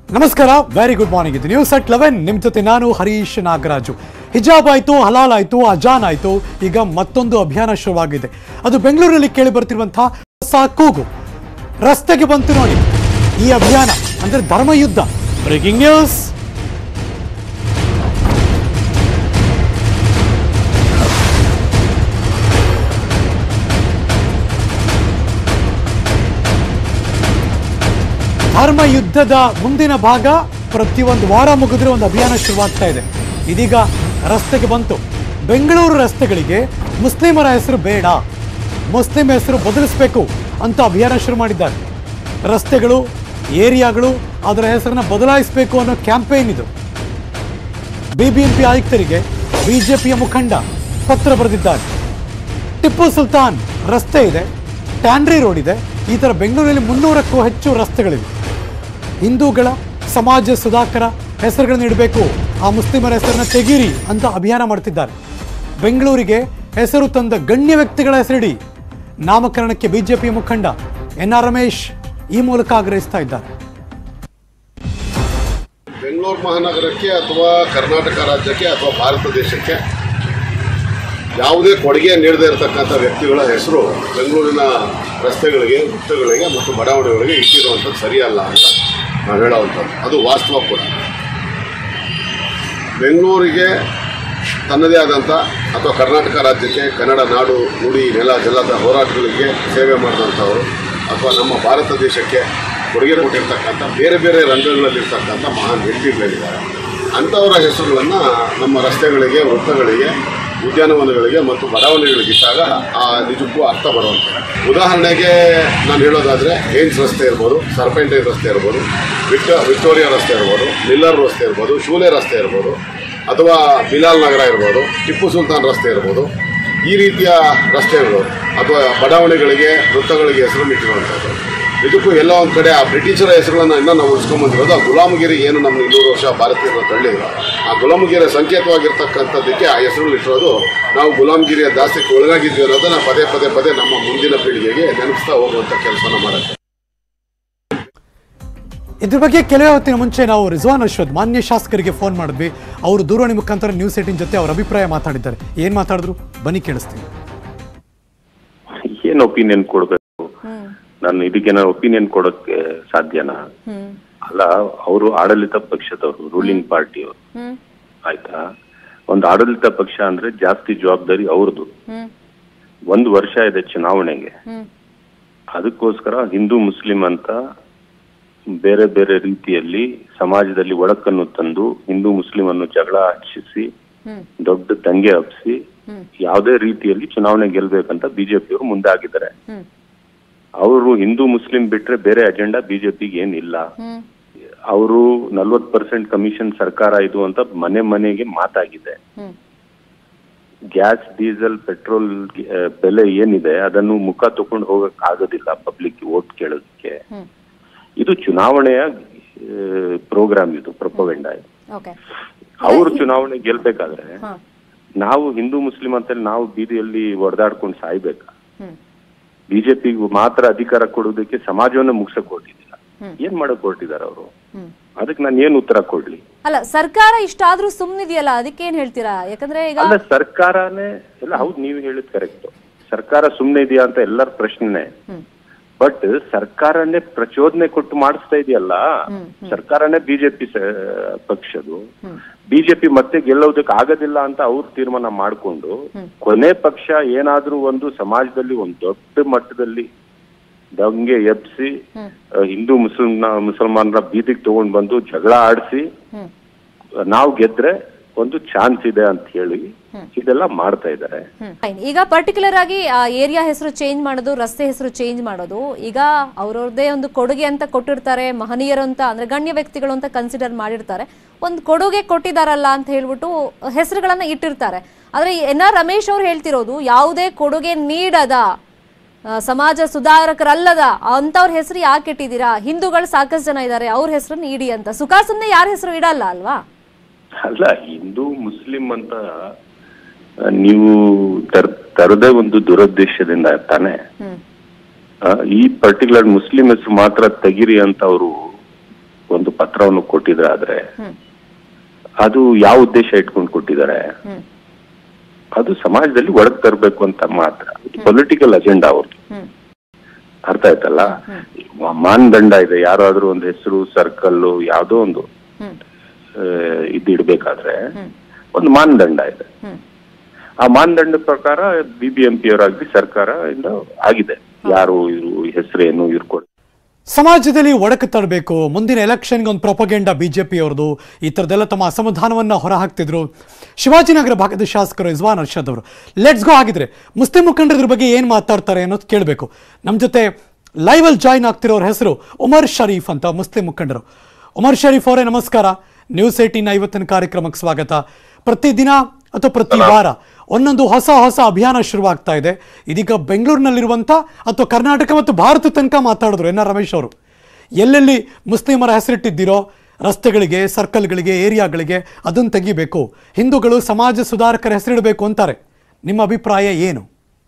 ನಮಸ್ಕಾರ very good morning ಇದು news at eleven ನಿಮ್ಮ ಜೊತೆ ನಾನು ಹರೀಶ್ ನಾಗರಾಜು ಹಿಜಾಬ್ ಆಯಿತು ಹಲಾಲ್ ಆಯಿತು ಅಜಾನ್ ಆಯಿತು ಈಗ ಮತ್ತೊಂದು ಅಭಿಯಾನ ಶುರುವಾಗಿದೆ ಅದು ಬೆಂಗಳೂರಲ್ಲಿ ಕೇಳಿ ಬರ್ತಿರುವಂತಹ ಹೊಸ ಕೂಗು ರಸ್ತೆಗೆ ಬಂತು ನೋಡಿ ಈ ಅಭಿಯಾನ ಅಂದ್ರೆ ಧರ್ಮಯುದ್ಧ ಬ್ರೇಕಿಂಗ್ ನ್ಯೂಸ್ ಧರ್ಮ ಯುದ್ಧದ ಮುಂದಿನ ಭಾಗ ಪ್ರತಿಯೊಂದು ವಾರ ಮುಗಿದ್ರೆ ಒಂದು ಅಭಿಯಾನ ಶುರುವಾಗ್ತಾ ಇದೆ ಇದೀಗ ರಸ್ತೆಗೆ ಬಂತು ಬೆಂಗಳೂರು ರಸ್ತೆಗಳಿಗೆ ಮುಸ್ಲಿಮರ ಹೆಸರು ಬೇಡ ಮುಸ್ಲಿಂ ಹೆಸರು ಬದಲಿಸಬೇಕು ಅಂತ ಅಭಿಯಾನ ಶುರು ಮಾಡಿದ್ದಾರೆ ರಸ್ತೆಗಳು ಏರಿಯಾಗಳು ಅದರ ಹೆಸರನ್ನ ಬದಲಾಯಿಸಬೇಕು ಅನ್ನೋ ಕ್ಯಾಂಪೇನ್ ಇದು ಬಿಬಿಎಂಪಿ ಆಯುಕ್ತರಿಗೆ ಬಿಜೆಪಿಯ ಮುಖಂಡ ಪತ್ರ ಬರೆದಿದ್ದಾರೆ ಟಿಪ್ಪು ಸುಲ್ತಾನ್ ರಸ್ತೆ ಇದೆ ಟ್ಯಾಂಡ್ರಿ ರೋಡ್ ಇದೆ ಈ ಥರ ಬೆಂಗಳೂರಲ್ಲಿ ಮುನ್ನೂರಕ್ಕೂ ಹೆಚ್ಚು ರಸ್ತೆಗಳಿವೆ ಹಿಂದೂಗಳ ಸಮಾಜ ಸುಧಾಕರ ಹೆಸರುಗಳನ್ನು ಇಡಬೇಕು ಆ ಮುಸ್ಲಿಮರ ಹೆಸರನ್ನ ತೆಗೀರಿ ಅಂತ ಅಭಿಯಾನ ಮಾಡ್ತಿದ್ದಾರೆ ಬೆಂಗಳೂರಿಗೆ ಹೆಸರು ತಂದ ಗಣ್ಯ ವ್ಯಕ್ತಿಗಳ ಹೆಸರಿಡಿ ನಾಮಕರಣಕ್ಕೆ ಬಿಜೆಪಿಯ ಮುಖಂಡ ಎನ್ ಆರ್ ರಮೇಶ್ ಈ ಮೂಲಕ ಆಗ್ರಹಿಸ್ತಾ ಇದ್ದಾರೆ ಬೆಂಗಳೂರು ಮಹಾನಗರಕ್ಕೆ ಅಥವಾ ಕರ್ನಾಟಕ ರಾಜ್ಯಕ್ಕೆ ಅಥವಾ ಭಾರತ ದೇಶಕ್ಕೆ ಯಾವುದೇ ಕೊಡುಗೆ ನೀಡದೇ ಇರತಕ್ಕಂಥ ವ್ಯಕ್ತಿಗಳ ಹೆಸರು ಬೆಂಗಳೂರಿನ ರಸ್ತೆಗಳಿಗೆ ವೃತ್ತಗಳಿಗೆ ಮತ್ತು ಬಡಾವಣೆಗಳಿಗೆ ಇಟ್ಟಿರುವಂಥದ್ದು ಸರಿಯಲ್ಲ ಅಂತ ನಾವು ಹೇಳೋವಂಥದ್ದು ಅದು ವಾಸ್ತವ ಕೂಡ ಬೆಂಗಳೂರಿಗೆ ತನ್ನದೇ ಆದಂಥ ಅಥವಾ ಕರ್ನಾಟಕ ರಾಜ್ಯಕ್ಕೆ ಕನ್ನಡ ನಾಡು ನುಡಿ ನೆಲ ಜಲದ ಹೋರಾಟಗಳಿಗೆ ಸೇವೆ ಮಾಡಿದಂಥವರು ಅಥವಾ ನಮ್ಮ ಭಾರತ ದೇಶಕ್ಕೆ ಕೊಡುಗೆ ಕೊಟ್ಟಿರ್ತಕ್ಕಂಥ ಬೇರೆ ಬೇರೆ ರಂಗಗಳಲ್ಲಿರ್ತಕ್ಕಂಥ ಮಹಾನ್ ವ್ಯಕ್ತಿಗಳಿದ್ದಾರೆ ಅಂಥವರ ಹೆಸರುಗಳನ್ನು ನಮ್ಮ ರಸ್ತೆಗಳಿಗೆ ವೃತ್ತಗಳಿಗೆ ಉದ್ಯಾನವನಗಳಿಗೆ ಮತ್ತು ಬಡಾವಣೆಗಳಿಗೆ ಇಟ್ಟಾಗ ಆ ನಿಜಕ್ಕೂ ಅರ್ಥ ಬರುವಂಥದ್ದು ಉದಾಹರಣೆಗೆ ನಾನು ಹೇಳೋದಾದರೆ ಏನ್ಸ್ ರಸ್ತೆ ಇರ್ಬೋದು ಸರ್ಪೆಂಟೈನ್ ರಸ್ತೆ ಇರ್ಬೋದು ವಿಕ್ಟ ವಿಕ್ಟೋರಿಯಾ ರಸ್ತೆ ಇರ್ಬೋದು ಮಿಲ್ಲರ್ ರಸ್ತೆ ಇರ್ಬೋದು ಶೂಲೆ ರಸ್ತೆ ಇರ್ಬೋದು ಅಥವಾ ಬಿಲಾಲ್ ನಗರ ಇರ್ಬೋದು ಟಿಪ್ಪು ಸುಲ್ತಾನ್ ರಸ್ತೆ ಇರ್ಬೋದು ಈ ರೀತಿಯ ರಸ್ತೆಗಳು ಅಥವಾ ಬಡಾವಣೆಗಳಿಗೆ ವೃತ್ತಗಳಿಗೆ ಹೆಸರನ್ನು ಇಟ್ಟಿರುವಂಥದ್ದು ಇದಕ್ಕೂ ಎಲ್ಲ ಒಂದು ಕಡೆ ಆ ಬ್ರಿಟಿಷರ ಹೆಸರುಗಳನ್ನು ಇನ್ನೂ ನಾವು ಉಳಿಸ್ಕೊಂಬಂದಿರೋದು ಆ ಗುಲಾಮಗಿರಿ ಏನು ನಮ್ಮ ಇನ್ನೂರು ವರ್ಷ ಭಾರತೀಯರು ತಳ್ಳಿದ್ರು ಆ ಗುಲಾಮಗಿರಿಯ ಸಂಕೇತವಾಗಿರ್ತಕ್ಕಂಥದ್ದಕ್ಕೆ ಆ ಹೆಸರುಗಳು ಇಟ್ಟಿರೋದು ನಾವು ಗುಲಾಮಗಿರಿಯ ದಾಸ್ಯಕ್ಕೆ ಒಳಗಾಗಿದ್ವಿ ಅನ್ನೋದನ್ನು ಪದೇ ಪದೇ ಪದೇ ನಮ್ಮ ಮುಂದಿನ ಪೀಳಿಗೆಗೆ ನೆನಪಿಸ್ತಾ ಹೋಗುವಂಥ ಕೆಲಸನ ಮಾಡುತ್ತೆ ಇದ್ರ ಬಗ್ಗೆ ಕೆಲವೇ ಹೊತ್ತಿನ ಮುಂಚೆ ನಾವು ರಿಜ್ವಾನ್ ಅಶ್ವಥ್ ಮಾನ್ಯ ಶಾಸಕರಿಗೆ ಫೋನ್ ಮಾಡಿದ್ವಿ ಅವರು ದೂರವಾಣಿ ಮುಖಾಂತರ ನ್ಯೂಸ್ ಏಟಿನ್ ಜೊತೆ ಅವರ ಅಭಿಪ್ರಾಯ ಮಾತಾಡಿದ್ದಾರೆ ಏನ್ ಮಾತಾಡಿದ್ರು ಬನ್ನಿ ಕೇಳಿಸ್ತೀನಿ ಏನ್ ಒಪಿನಿಯನ್ ಕೊಡ್ಬೇಕು ನಾನು ಇದಕ್ಕೇನ ಒಪಿನಿಯನ್ ಕೊಡೋಕೆ ಸಾಧ್ಯನಾ ಅಲ್ಲ ಅವರು ಆಡಳಿತ ಪಕ್ಷದವರು ರೂಲಿಂಗ್ ಪಾರ್ಟಿಯವರು ಆಯ್ತಾ ಒಂದು ಆಡಳಿತ ಪಕ್ಷ ಅಂದ್ರೆ ಜಾಸ್ತಿ ಜವಾಬ್ದಾರಿ ಅವ್ರದ್ದು ಒಂದು ವರ್ಷ ಇದೆ ಚುನಾವಣೆಗೆ ಅದಕ್ಕೋಸ್ಕರ ಹಿಂದೂ ಮುಸ್ಲಿಂ ಅಂತ ಬೇರೆ ಬೇರೆ ರೀತಿಯಲ್ಲಿ ಸಮಾಜದಲ್ಲಿ ಒಳಕನ್ನು ತಂದು ಹಿಂದೂ ಮುಸ್ಲಿಂ ಅನ್ನು ಜಗಳ ಹಚ್ಚಿಸಿ ದೊಡ್ಡ ದಂಗೆ ಹಬ್ಬಿಸಿ ಯಾವುದೇ ರೀತಿಯಲ್ಲಿ ಚುನಾವಣೆ ಗೆಲ್ಬೇಕಂತ ಬಿಜೆಪಿಯವರು ಮುಂದಾಗಿದ್ದಾರೆ ಅವರು ಹಿಂದೂ ಮುಸ್ಲಿಂ ಬಿಟ್ರೆ ಬೇರೆ ಅಜೆಂಡಾ ಬಿಜೆಪಿಗೆ ಏನಿಲ್ಲ ಅವರು ನಲ್ವತ್ ಪರ್ಸೆಂಟ್ ಕಮಿಷನ್ ಸರ್ಕಾರ ಇದು ಅಂತ ಮನೆ ಮನೆಗೆ ಮಾತಾಗಿದೆ ಗ್ಯಾಸ್ ಡೀಸೆಲ್ ಪೆಟ್ರೋಲ್ ಆ, ಬೆಲೆ ಏನಿದೆ ಅದನ್ನು ಮುಖ ತಕೊಂಡು ಹೋಗಕ್ ಆಗೋದಿಲ್ಲ ಪಬ್ಲಿಕ್ ವೋಟ್ ಕೇಳೋದಕ್ಕೆ ಇದು ಚುನಾವಣೆಯ ಪ್ರೋಗ್ರಾಮ್ ಇದು ಪ್ರೊಪವೆಂಡ ಇದು ಓಕೆ ಅವರು ಚುನಾವಣೆ ಗೆಲ್ಬೇಕಾದ್ರೆ ನಾವು ಹಿಂದೂ ಮುಸ್ಲಿಂ ಅಂತೇಳಿ ನಾವು ಬೀದಿಯಲ್ಲಿ ಒಡೆದಾಡ್ಕೊಂಡು ಸಾಯ್ಬೇಕಾ ಬಿಜೆಪಿಗೂ ಮಾತ್ರ ಅಧಿಕಾರ ಕೊಡೋದಕ್ಕೆ ಸಮಾಜವನ್ನ ಮುಗ್ಸಕ್ ಹೊರಟಿದ್ದಿಲ್ಲ ಏನ್ ಮಾಡಕ್ ಹೊರಟಿದಾರ ಅವರು ಅದಕ್ಕೆ ನಾನು ಏನ್ ಉತ್ತರ ಕೊಡ್ಲಿ ಅಲ್ಲ ಸರ್ಕಾರ ಇಷ್ಟಾದ್ರೂ ಸುಮ್ನಿದೆಯಲ್ಲ ಅದಕ್ಕೇನ್ ಹೇಳ್ತೀರಾ ಯಾಕಂದ್ರೆ ಈಗ ಅಲ್ಲ ಸರ್ಕಾರನೇ ಎಲ್ಲ ಹೌದು ನೀವು ಹೇಳಿದ್ ಕರೆಕ್ಟ್ ಸರ್ಕಾರ ಸುಮ್ನೆ ಇದೆಯಾ ಅಂತ ಎಲ್ಲರ ಪ್ರಶ್ನೆ ಬಟ್ ಸರ್ಕಾರನೇ ಪ್ರಚೋದನೆ ಕೊಟ್ಟು ಮಾಡಿಸ್ತಾ ಇದೆಯಲ್ಲ ಸರ್ಕಾರನೇ ಬಿಜೆಪಿ ಪಕ್ಷದು ಬಿಜೆಪಿ ಮತ್ತೆ ಗೆಲ್ಲೋದಕ್ಕೆ ಆಗೋದಿಲ್ಲ ಅಂತ ಅವ್ರು ತೀರ್ಮಾನ ಮಾಡ್ಕೊಂಡು ಕೊನೆ ಪಕ್ಷ ಏನಾದ್ರೂ ಒಂದು ಸಮಾಜದಲ್ಲಿ ಒಂದು ದೊಡ್ಡ ಮಟ್ಟದಲ್ಲಿ ದಂಗೆ ಎಬ್ಸಿ ಆ, ಹಿಂದೂ ಮುಸ್ಲಿಂ ಮುಸಲ್ಮಾನರ ಬೀದಿಗೆ ತಗೊಂಡ್ ಬಂದು ಜಗಳ ಆಡಿಸಿ ನಾವು ಗೆದ್ರೆ ಒಂದು ಚಾನ್ಸ್ ಇದೆ ಅಂತ ಹೇಳಿ ಇದೆಲ್ಲ ಮಾಡ್ತಾ ಇದ್ದಾರೆ Fine. ಈಗ ಪರ್ಟಿಕ್ಯುಲರ್ ಆಗಿ ಆ ಏರಿಯಾ ಹೆಸರು ಚೇಂಜ್ ಮಾಡೋದು ರಸ್ತೆ ಹೆಸರು ಚೇಂಜ್ ಮಾಡೋದು ಈಗ ಅವ್ರವ್ರದೇ ಒಂದು ಕೊಡುಗೆ ಅಂತ ಕೊಟ್ಟಿರ್ತಾರೆ ಮಹನೀಯರು ಅಂತ ಅಂದ್ರೆ ಗಣ್ಯ ವ್ಯಕ್ತಿಗಳು ಅಂತ ಕನ್ಸಿಡರ್ ಮಾಡಿರ್ತಾರೆ ಒಂದು ಕೊಡುಗೆ ಕೊಟ್ಟಿದಾರಲ್ಲ ಅಂತ ಹೇಳ್ಬಿಟ್ಟು ಹೆಸರುಗಳನ್ನ ಇಟ್ಟಿರ್ತಾರೆ ಆದ್ರೆ ಎನ್ ಆರ್ ರಮೇಶ್ ಅವ್ರು ಹೇಳ್ತಿರೋದು ಯಾವುದೇ ಕೊಡುಗೆ ನೀಡದ ಆ, ಸಮಾಜ ಸುಧಾರಕರಲ್ಲದ ಅಂತವ್ರ ಹೆಸರು ಯಾಕೆ ಇಟ್ಟಿದ್ದೀರಾ ಹಿಂದೂಗಳು ಸಾಕಷ್ಟು ಜನ ಇದ್ದಾರೆ ಅವ್ರ ಹೆಸರನ್ನ ಇಡಿ ಅಂತ ಸುಖಾಸುಮ್ನೆ ಯಾರ ಹೆಸರು ಇಡಲ್ಲ ಅಲ್ವಾ ಅಲ್ಲ ಹಿಂದೂ ಮುಸ್ಲಿಂ ಅಂತ ಆ, ನೀವು ತರ್ ತರದೇ ಒಂದು ದುರುದ್ದೇಶದಿಂದ ತಾನೆ ಹ್ಮ್ ಆ, ಈ ಪರ್ಟಿಕ್ಯುಲರ್ ಮುಸ್ಲಿಂ ಹೆಸರು ಮಾತ್ರ ತೆಗಿರಿ ಅಂತ ಅವರು ಒಂದು ಪತ್ರವನ್ನು ಕೊಟ್ಟಿದ್ರಾದ್ರೆ ಅದು ಯಾವ ಉದ್ದೇಶ ಇಟ್ಕೊಂಡು ಕೊಟ್ಟಿದ್ದಾರೆ ಹ್ಮ್ ಅದು ಸಮಾಜದಲ್ಲಿ ಒಳಗ್ ತರಬೇಕು ಅಂತ ಮಾತ್ರ ಪೊಲಿಟಿಕಲ್ ಅಜೆಂಡಾ ಅವ್ರದ್ದು ಹ್ಮ್ ಅರ್ಥ ಆಯ್ತಲ್ಲ ಮ- ಮಾನದಂಡ ಇದೆ ಯಾರಾದ್ರೂ ಒಂದು ಹೆಸರು ಸರ್ಕಲ್ ಯಾವ್ದೋ ಒಂದು ಹ್ಮ್ ಆ, ಇದು ಇಡ್ಬೇಕಾದ್ರೆ ಹ್ಮ್. ಒಂದು ಮಾನದಂಡ ಇದೆ ಹ್ಮ್ ಆ ಮಾನದಂಡದ ಪ್ರಕಾರ ಬಿಬಿಎಂಪಿ ಅವರಾಗ್ಲಿ ಸರ್ಕಾರ ಇಂದ ಆಗಿದೆ ಯಾರು ಇವ್ರು ಹೆಸರೇನು ಇವ್ರು ಕೊಡ್ ಸಮಾಜದಲ್ಲಿ ಒಡಕು ತರಬೇಕು ಮುಂದಿನ ಎಲೆಕ್ಷನ್ಗೆ ಒಂದು ಪ್ರೊಪಗೆಂಡ ಬಿಜೆಪಿ ಅವ್ರದ್ದು ಈ ಥರದ್ದೆಲ್ಲ ತಮ್ಮ ಅಸಮಾಧಾನವನ್ನು ಹೊರಹಾಕ್ತಿದ್ರು ಶಿವಾಜಿನಗರ ಭಾಗದ ಶಾಸಕರು ಇಜ್ವಾನ್ ಅರ್ಷದ್ ಅವರು ಲೆಟ್ಸ್ ಗೋ ಆಗಿದ್ರೆ ಮುಸ್ಲಿಂ ಮುಖಂಡರ ಬಗ್ಗೆ ಏನು ಮಾತಾಡ್ತಾರೆ ಅನ್ನೋದು ಕೇಳಬೇಕು ನಮ್ಮ ಜೊತೆ ಲೈವಲ್ಲಿ ಜಾಯ್ನ್ ಆಗ್ತಿರೋರ ಹೆಸರು ಉಮರ್ ಶರೀಫ್ ಅಂತ ಮುಸ್ಲಿಂ ಮುಖಂಡರು ಉಮರ್ ಶರೀಫ್ ಅವರೇ ನಮಸ್ಕಾರ ನ್ಯೂಸ್ ಏಟೀನ್ ಐವತ್ತಿನ ಕಾರ್ಯಕ್ರಮಕ್ಕೆ ಸ್ವಾಗತ ಪ್ರತಿದಿನ ಅಥವಾ ಪ್ರತಿ ವಾರ ಒಂದೊಂದು ಹೊಸ ಹೊಸ ಅಭಿಯಾನ ಶುರುವಾಗ್ತಾ ಇದೆ ಇದೀಗ ಬೆಂಗಳೂರಿನಲ್ಲಿರುವಂಥ ಅಥವಾ ಕರ್ನಾಟಕ ಮತ್ತು ಭಾರತ ತನಕ ಮಾತಾಡಿದ್ರು ಎನ್ ಆರ್ ರಮೇಶ್ ಅವರು ಎಲ್ಲೆಲ್ಲಿ ಮುಸ್ಲಿಮರ ಹೆಸರಿಟ್ಟಿದ್ದೀರೋ ರಸ್ತೆಗಳಿಗೆ ಸರ್ಕಲ್ಗಳಿಗೆ ಏರಿಯಾಗಳಿಗೆ ಅದನ್ನು ತೆಗಿಬೇಕು ಹಿಂದೂಗಳು ಸಮಾಜ ಸುಧಾರಕರ ಹೆಸರಿಡಬೇಕು ಅಂತಾರೆ ನಿಮ್ಮ ಅಭಿಪ್ರಾಯ ಏನು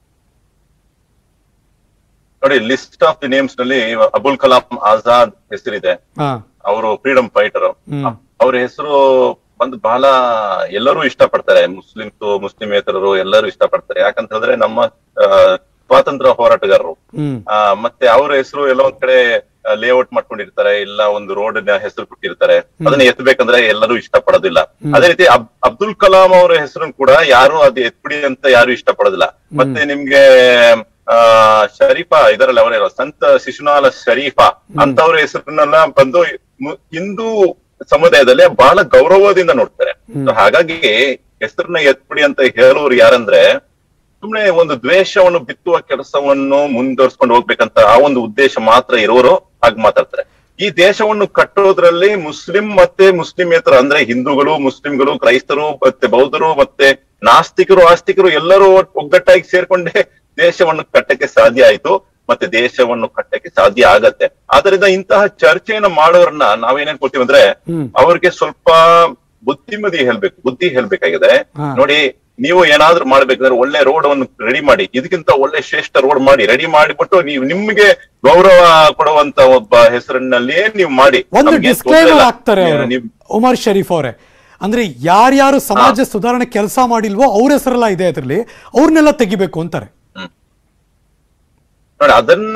ನೋಡಿ ಲಿಸ್ಟ್ ಆಫ್ ದಿ ನೇಮ್ಸ್ ನಲ್ಲಿ ಅಬುಲ್ ಕಲಾಂ ಆಜಾದ್ ಹೆಸರಿದೆ ಹಾ ಅವರು ಫ್ರೀಡಮ್ ಫೈಟರ್ ಅವ್ರ ಹೆಸರು ಬಂದು ಬಹಳ ಎಲ್ಲರೂ ಇಷ್ಟಪಡ್ತಾರೆ ಮುಸ್ಲಿಮ್ಸ್ ಮುಸ್ಲಿಮೇತರರು ಎಲ್ಲರೂ ಇಷ್ಟಪಡ್ತಾರೆ ಯಾಕಂತ ಹೇಳಿದ್ರೆ ನಮ್ಮ ಆ, ಸ್ವಾತಂತ್ರ್ಯ ಹೋರಾಟಗಾರರು ಹ್ಮ್ ಆ, ಮತ್ತೆ ಅವ್ರ ಹೆಸರು ಎಲ್ಲ ಒಂದ್ ಕಡೆ ಲೇಔಟ್ ಮಾಡ್ಕೊಂಡಿರ್ತಾರೆ ಇಲ್ಲ ಒಂದು ರೋಡ್ ಹೆಸರು ಕೊಟ್ಟಿರ್ತಾರೆ ಅದನ್ನ ಎತ್ತಬೇಕಂದ್ರೆ ಎಲ್ಲರೂ ಇಷ್ಟಪಡೋದಿಲ್ಲ ಅದೇ ರೀತಿ ಅಬ್- ಅಬ್ದುಲ್ ಕಲಾಂ ಅವರ ಹೆಸರನ್ನು ಕೂಡ ಯಾರು ಅದು ಎತ್ಬಿಡಿ ಅಂತ ಯಾರು ಇಷ್ಟಪಡೋದಿಲ್ಲ ಮತ್ತೆ ನಿಮ್ಗೆ ಆ ಶರೀಫಾ ಇದರಲ್ಲಿ ಅವರೇ ಸಂತ ಶಿಶುನಾಳ ಶರೀಫಾ ಅಂತವ್ರ ಹೆಸರನ್ನೆಲ್ಲ ಬಂದು ಮು- ಹಿಂದೂ ಸಮುದಾಯದಲ್ಲಿ ಬಹಳ ಗೌರವದಿಂದ ನೋಡ್ತಾರೆ So ಹಾಗಾಗಿ ಹೆಸರನ್ನ ಎತ್ಬಿಡಿ ಅಂತ ಹೇಳೋರು ಯಾರಂದ್ರೆ ಸುಮ್ನೆ ಒಂದು ದ್ವೇಷವನ್ನು ಬಿತ್ತುವ ಕೆಲಸವನ್ನು ಮುಂದುವರ್ಸ್ಕೊಂಡು ಹೋಗ್ಬೇಕಂತ ಆ ಒಂದು ಉದ್ದೇಶ ಮಾತ್ರ ಇರೋರು ಹಾಗೆ ಮಾತಾಡ್ತಾರೆ ಈ ದೇಶವನ್ನು ಕಟ್ಟೋದ್ರಲ್ಲಿ ಮುಸ್ಲಿಂ ಮತ್ತೆ ಮುಸ್ಲಿಮೇತರ ಅಂದ್ರೆ ಹಿಂದೂಗಳು ಮುಸ್ಲಿಂಗಳು ಕ್ರೈಸ್ತರು ಮತ್ತೆ ಬೌದ್ಧರು ಮತ್ತೆ ನಾಸ್ತಿಕರು ಆಸ್ತಿಕರು ಎಲ್ಲರೂ ಒಟ್- ಒಗ್ಗಟ್ಟಾಗಿ ಸೇರ್ಕೊಂಡೇ ದೇಶವನ್ನು ಕಟ್ಟಕ್ಕೆ ಸಾಧ್ಯ ಆಯ್ತು ಮತ್ತೆ ದೇಶವನ್ನು ಕಟ್ಟಕ್ಕೆ ಸಾಧ್ಯ ಆಗತ್ತೆ ಆದ್ರಿಂದ ಇಂತಹ ಚರ್ಚೆಯನ್ನು ಮಾಡೋರನ್ನ ನಾವೇನೇನ್ ಕೊಡ್ತೀವಿ ಅಂದ್ರೆ ಅವ್ರಿಗೆ ಸ್ವಲ್ಪ ಬುದ್ಧಿಮತಿ ಹೇಳ್ಬೇಕು ಬುದ್ಧಿ ಹೇಳ್ಬೇಕಾಗಿದೆ ಹಾ. ನೋಡಿ ನೀವು ಏನಾದ್ರೂ ಮಾಡ್ಬೇಕಂದ್ರೆ ಒಳ್ಳೆ ರೋಡ್ ಅನ್ನು ರೆಡಿ ಮಾಡಿ ಇದಕ್ಕಿಂತ ಒಳ್ಳೆ ಶ್ರೇಷ್ಠ ರೋಡ್ ಮಾಡಿ ರೆಡಿ ಮಾಡಿಬಿಟ್ಟು ನೀವು ನಿಮ್ಗೆ ಗೌರವ ಕೊಡುವಂತ ಒಬ್ಬ ಹೆಸರಿನಲ್ಲಿಯೇ ನೀವು ಮಾಡಿ ಒಂದು ನಮ್ಗೇನ್ ತೊಂದ್ರೆ ಡಿಸ್ಕ್ಲೈಮರ್ ಇಲ್ಲ. ಆಗ್ತಾರೆ ಅವರು ನೀವು ಉಮರ್ ಶರೀಫ್ ಅವರೇ ಅಂದ್ರೆ ಯಾರ್ಯಾರು ಸಮಾಜ ಸುಧಾರಣೆ ಕೆಲಸ ಮಾಡಿಲ್ವೋ ಅವ್ರ ಹೆಸರೆಲ್ಲ ಇದೆ ಅದರಲ್ಲಿ ಅವ್ರನ್ನೆಲ್ಲ ತೆಗಿಬೇಕು ಅಂತಾರೆ ನೋಡಿ ಅದನ್ನ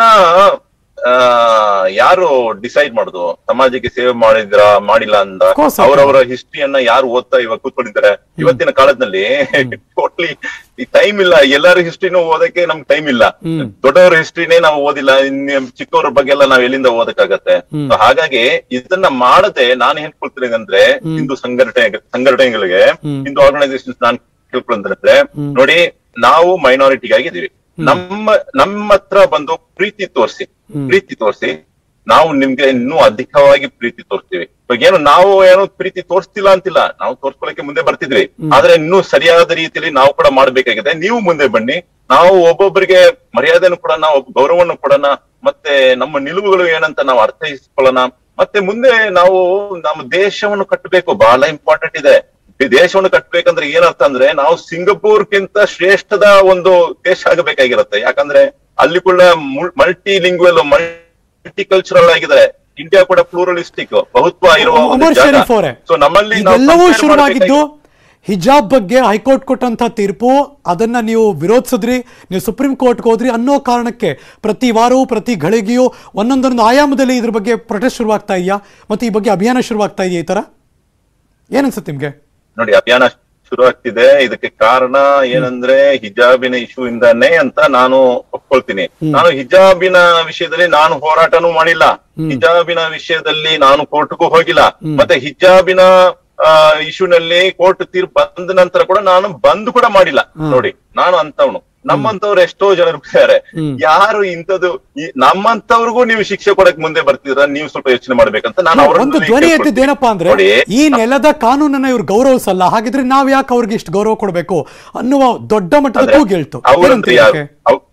ಆ, ಯಾರು ಡಿಸೈಡ್ ಮಾಡುದು ಸಮಾಜಕ್ಕೆ ಸೇವೆ ಮಾಡಿದ್ರ ಮಾಡಿಲ್ಲ ಅಂದ Of course, of ಅವರವರ ಹಿಸ್ಟ್ರಿಯನ್ನ ಯಾರು ಓದ್ತಾ ಇವಾಗ ಕೂತ್ಕೊಂಡಿದ್ದಾರೆ ಇವತ್ತಿನ ಕಾಲದಲ್ಲಿ ಟೋಟ್ಲಿ ಟೈಮ್ ಇಲ್ಲ ಎಲ್ಲರ ಹಿಸ್ಟ್ರಿನೂ ಓದಕ್ಕೆ ನಮ್ಗೆ ಟೈಮ್ ಇಲ್ಲ ದೊಡ್ಡವರ ಹಿಸ್ಟ್ರಿನೇ ನಾವು ಓದಿಲ್ಲ ಇನ್ನು ಚಿಕ್ಕವರ ಬಗ್ಗೆ ಎಲ್ಲ ನಾವ್ ಎಲ್ಲಿಂದ ಓದಕ್ಕಾಗತ್ತೆ So ಹಾಗಾಗಿ ಇದನ್ನ ಮಾಡದೆ ನಾನು ಹೇಳ್ಕೊಳ್ತೀನಿ ಅಂದ್ರೆ ಹಿಂದೂ ಸಂಘಟನೆ ಸಂಘಟನೆಗಳಿಗೆ ಹಿಂದೂ ಆರ್ಗನೈಸೇಷನ್ಸ್ ನಾನು ಕೇಳ್ಕೊಂಡ್ರೆ ನೋಡಿ ನಾವು ಮೈನಾರಿಟಿಗಾಗಿದ್ದೀವಿ ನಮ್ಮ ನಮ್ಮ ಹತ್ರ ಬಂದು ಪ್ರೀತಿ ತೋರಿಸಿ ಪ್ರೀತಿ ತೋರಿಸಿ ನಾವು ನಿಮ್ಗೆ ಇನ್ನೂ ಅಧಿಕವಾಗಿ ಪ್ರೀತಿ ತೋರಿಸ್ತೀವಿ ಇವಾಗ ಏನು ನಾವು ಏನು ಪ್ರೀತಿ ತೋರಿಸ್ತಿಲ್ಲ ಅಂತಿಲ್ಲ ನಾವು ತೋರ್ಸ್ಕೊಳಕ್ಕೆ ಮುಂದೆ ಬರ್ತಿದ್ವಿ ಆದ್ರೆ ಇನ್ನೂ ಸರಿಯಾದ ರೀತಿಯಲ್ಲಿ ನಾವು ಕೂಡ ಮಾಡ್ಬೇಕಾಗಿದೆ ನೀವು ಮುಂದೆ ಬನ್ನಿ ನಾವು ಒಬ್ಬೊಬ್ಬರಿಗೆ ಮರ್ಯಾದೆಯನ್ನು ಕೊಡೋಣ ಒಬ್ಬ ಗೌರವವನ್ನು ಕೊಡೋಣ ಮತ್ತೆ ನಮ್ಮ ನಿಲುವುಗಳು ಏನಂತ ನಾವು ಅರ್ಥೈಸ್ಕೊಳ್ಳೋಣ ಮತ್ತೆ ಮುಂದೆ ನಾವು ನಮ್ಮ ದೇಶವನ್ನು ಕಟ್ಟಬೇಕು ಬಹಳ ಇಂಪಾರ್ಟೆಂಟ್ ಇದೆ ಈ ದೇಶವನ್ನು ಕಟ್ಟಬೇಕಂದ್ರೆ ಏನರ್ಥ ಅಂದ್ರೆ ನಾವು ಸಿಂಗಪೂರ್ಗಿಂತ ಶ್ರೇಷ್ಠದ ಒಂದು ದೇಶ ಆಗಬೇಕಾಗಿರುತ್ತೆ ಯಾಕಂದ್ರೆ ಅಲ್ಲಿ ಕೂಡ ಮಲ್ಟಿ ಲಿಂಗ್ವೆಲ್ ಮಲ್ಟಿ ಕಲ್ಚರಲ್ ಆಗಿದೆ ಇಂಡಿಯಾ ಕೂಡ ಪ್ಲೂರಲಿಸ್ಟಿಕ್ ಬಹುತ್ವ ಇರುವ ಒಂದು ಉಮರ್ ಜಾಗ. ಶರೀಫ್ ಅವರೇ ಸೊ ನಮ್ಮಲ್ಲಿ ನಾವು ಇದೆಲ್ಲವೂ compare ಶುರುವಾಗಿದ್ದು ಮಾಡ್ಬೇಕಾಗಿ- ಹಿಜಾಬ್ ಬಗ್ಗೆ ಹೈಕೋರ್ಟ್ ಕೊಟ್ಟಂತ ತೀರ್ಪು ಅದನ್ನ ನೀವು ವಿರೋಧಿಸಿದ್ರಿ ನೀವು ಸುಪ್ರೀಂ ಕೋರ್ಟ್ಗೆ ಹೋದ್ರಿ ಅನ್ನೋ ಕಾರಣಕ್ಕೆ ಪ್ರತಿ ವಾರವೂ ಪ್ರತಿ ಘಳಿಗೆಯೂ ಒಂದೊಂದೊಂದು ಆಯಾಮದಲ್ಲಿ ಇದ್ರ ಬಗ್ಗೆ ಪ್ರೊಟೆಸ್ಟ್ ಶುರುವಾಗ್ತಾ ಇದೆಯಾ ಮತ್ತೆ ಈ ಬಗ್ಗೆ ಅಭಿಯಾನ ಶುರುವಾಗ್ತಾ ಇದೆಯಾ ಈ ತರ ಏನನ್ಸುತ್ತೆ ನಿಮ್ಗೆ ನೋಡಿ ಅಭಿಯಾನ ಶುರು ಆಗ್ತಿದೆ ಇದಕ್ಕೆ ಕಾರಣ ಏನಂದ್ರೆ ಹಿಜಾಬಿನ ಇಶ್ಯೂ ಇಂದಾನೆ ಅಂತ ನಾನು ಒಪ್ಕೊಳ್ತೀನಿ ನಾನು ಹಿಜಾಬಿನ ವಿಷಯದಲ್ಲಿ ನಾನು ಹೋರಾಟನೂ ಮಾಡಿಲ್ಲ ಹಿಜಾಬಿನ ವಿಷಯದಲ್ಲಿ ನಾನು ಕೋರ್ಟ್ಗೂ ಹೋಗಿಲ್ಲ ಮತ್ತೆ ಹಿಜಾಬಿನ ಇಶ್ಯೂನಲ್ಲಿ ಕೋರ್ಟ್ ತೀರ್ಪು ಬಂದ ನಂತರ ಕೂಡ ನಾನು ಬಂದ್ ಕೂಡ ಮಾಡಿಲ್ಲ ನೋಡಿ ನಾನು ಅಂತವನು ನಮ್ಮಂತವ್ರು ಎಷ್ಟೋ ಜನರು ಇದ್ದಾರೆ ಯಾರು ಇಂಥದ್ದು ಈ- ನಮ್ಮಂತವ್ರಿಗೂ ನೀವು ಶಿಕ್ಷೆ ಕೊಡಕ್ ಮುಂದೆ ಬರ್ತಿದ್ರ ನೀವು ಸ್ವಲ್ಪ ಯೋಚನೆ ಮಾಡ್ಬೇಕಂತ ನಾನು ಒಂದು ಅವರಲ್ಲಿ ಧ್ವನಿ ಕೇಳ್ಕೊಳ್ತೀನಿ. ಎದ್ದಿದ್ದೇನಪ್ಪ ಅಂದ್ರೆ ನೋಡಿ, ಈ ನೆಲದ ಕಾನೂನನ್ನ ಇವ್ರು ಗೌರವಿಸಲ್ಲ ಹಾಗಿದ್ರೆ ನಾವ್ ಯಾಕೆ ಅವ್ರಿಗೆ ಇಷ್ಟು ಗೌರವ ಕೊಡಬೇಕು ಅನ್ನುವ ದೊಡ್ಡ ಮಟ್ಟದ ಆದ್ರೆ ಕೂಗೇಳ್ತು ಅವ್ರಂದ್ರೆ ಏನಂತೀರಿ ಯಾರು ಇದಕ್ಕೆ? ಅವ್-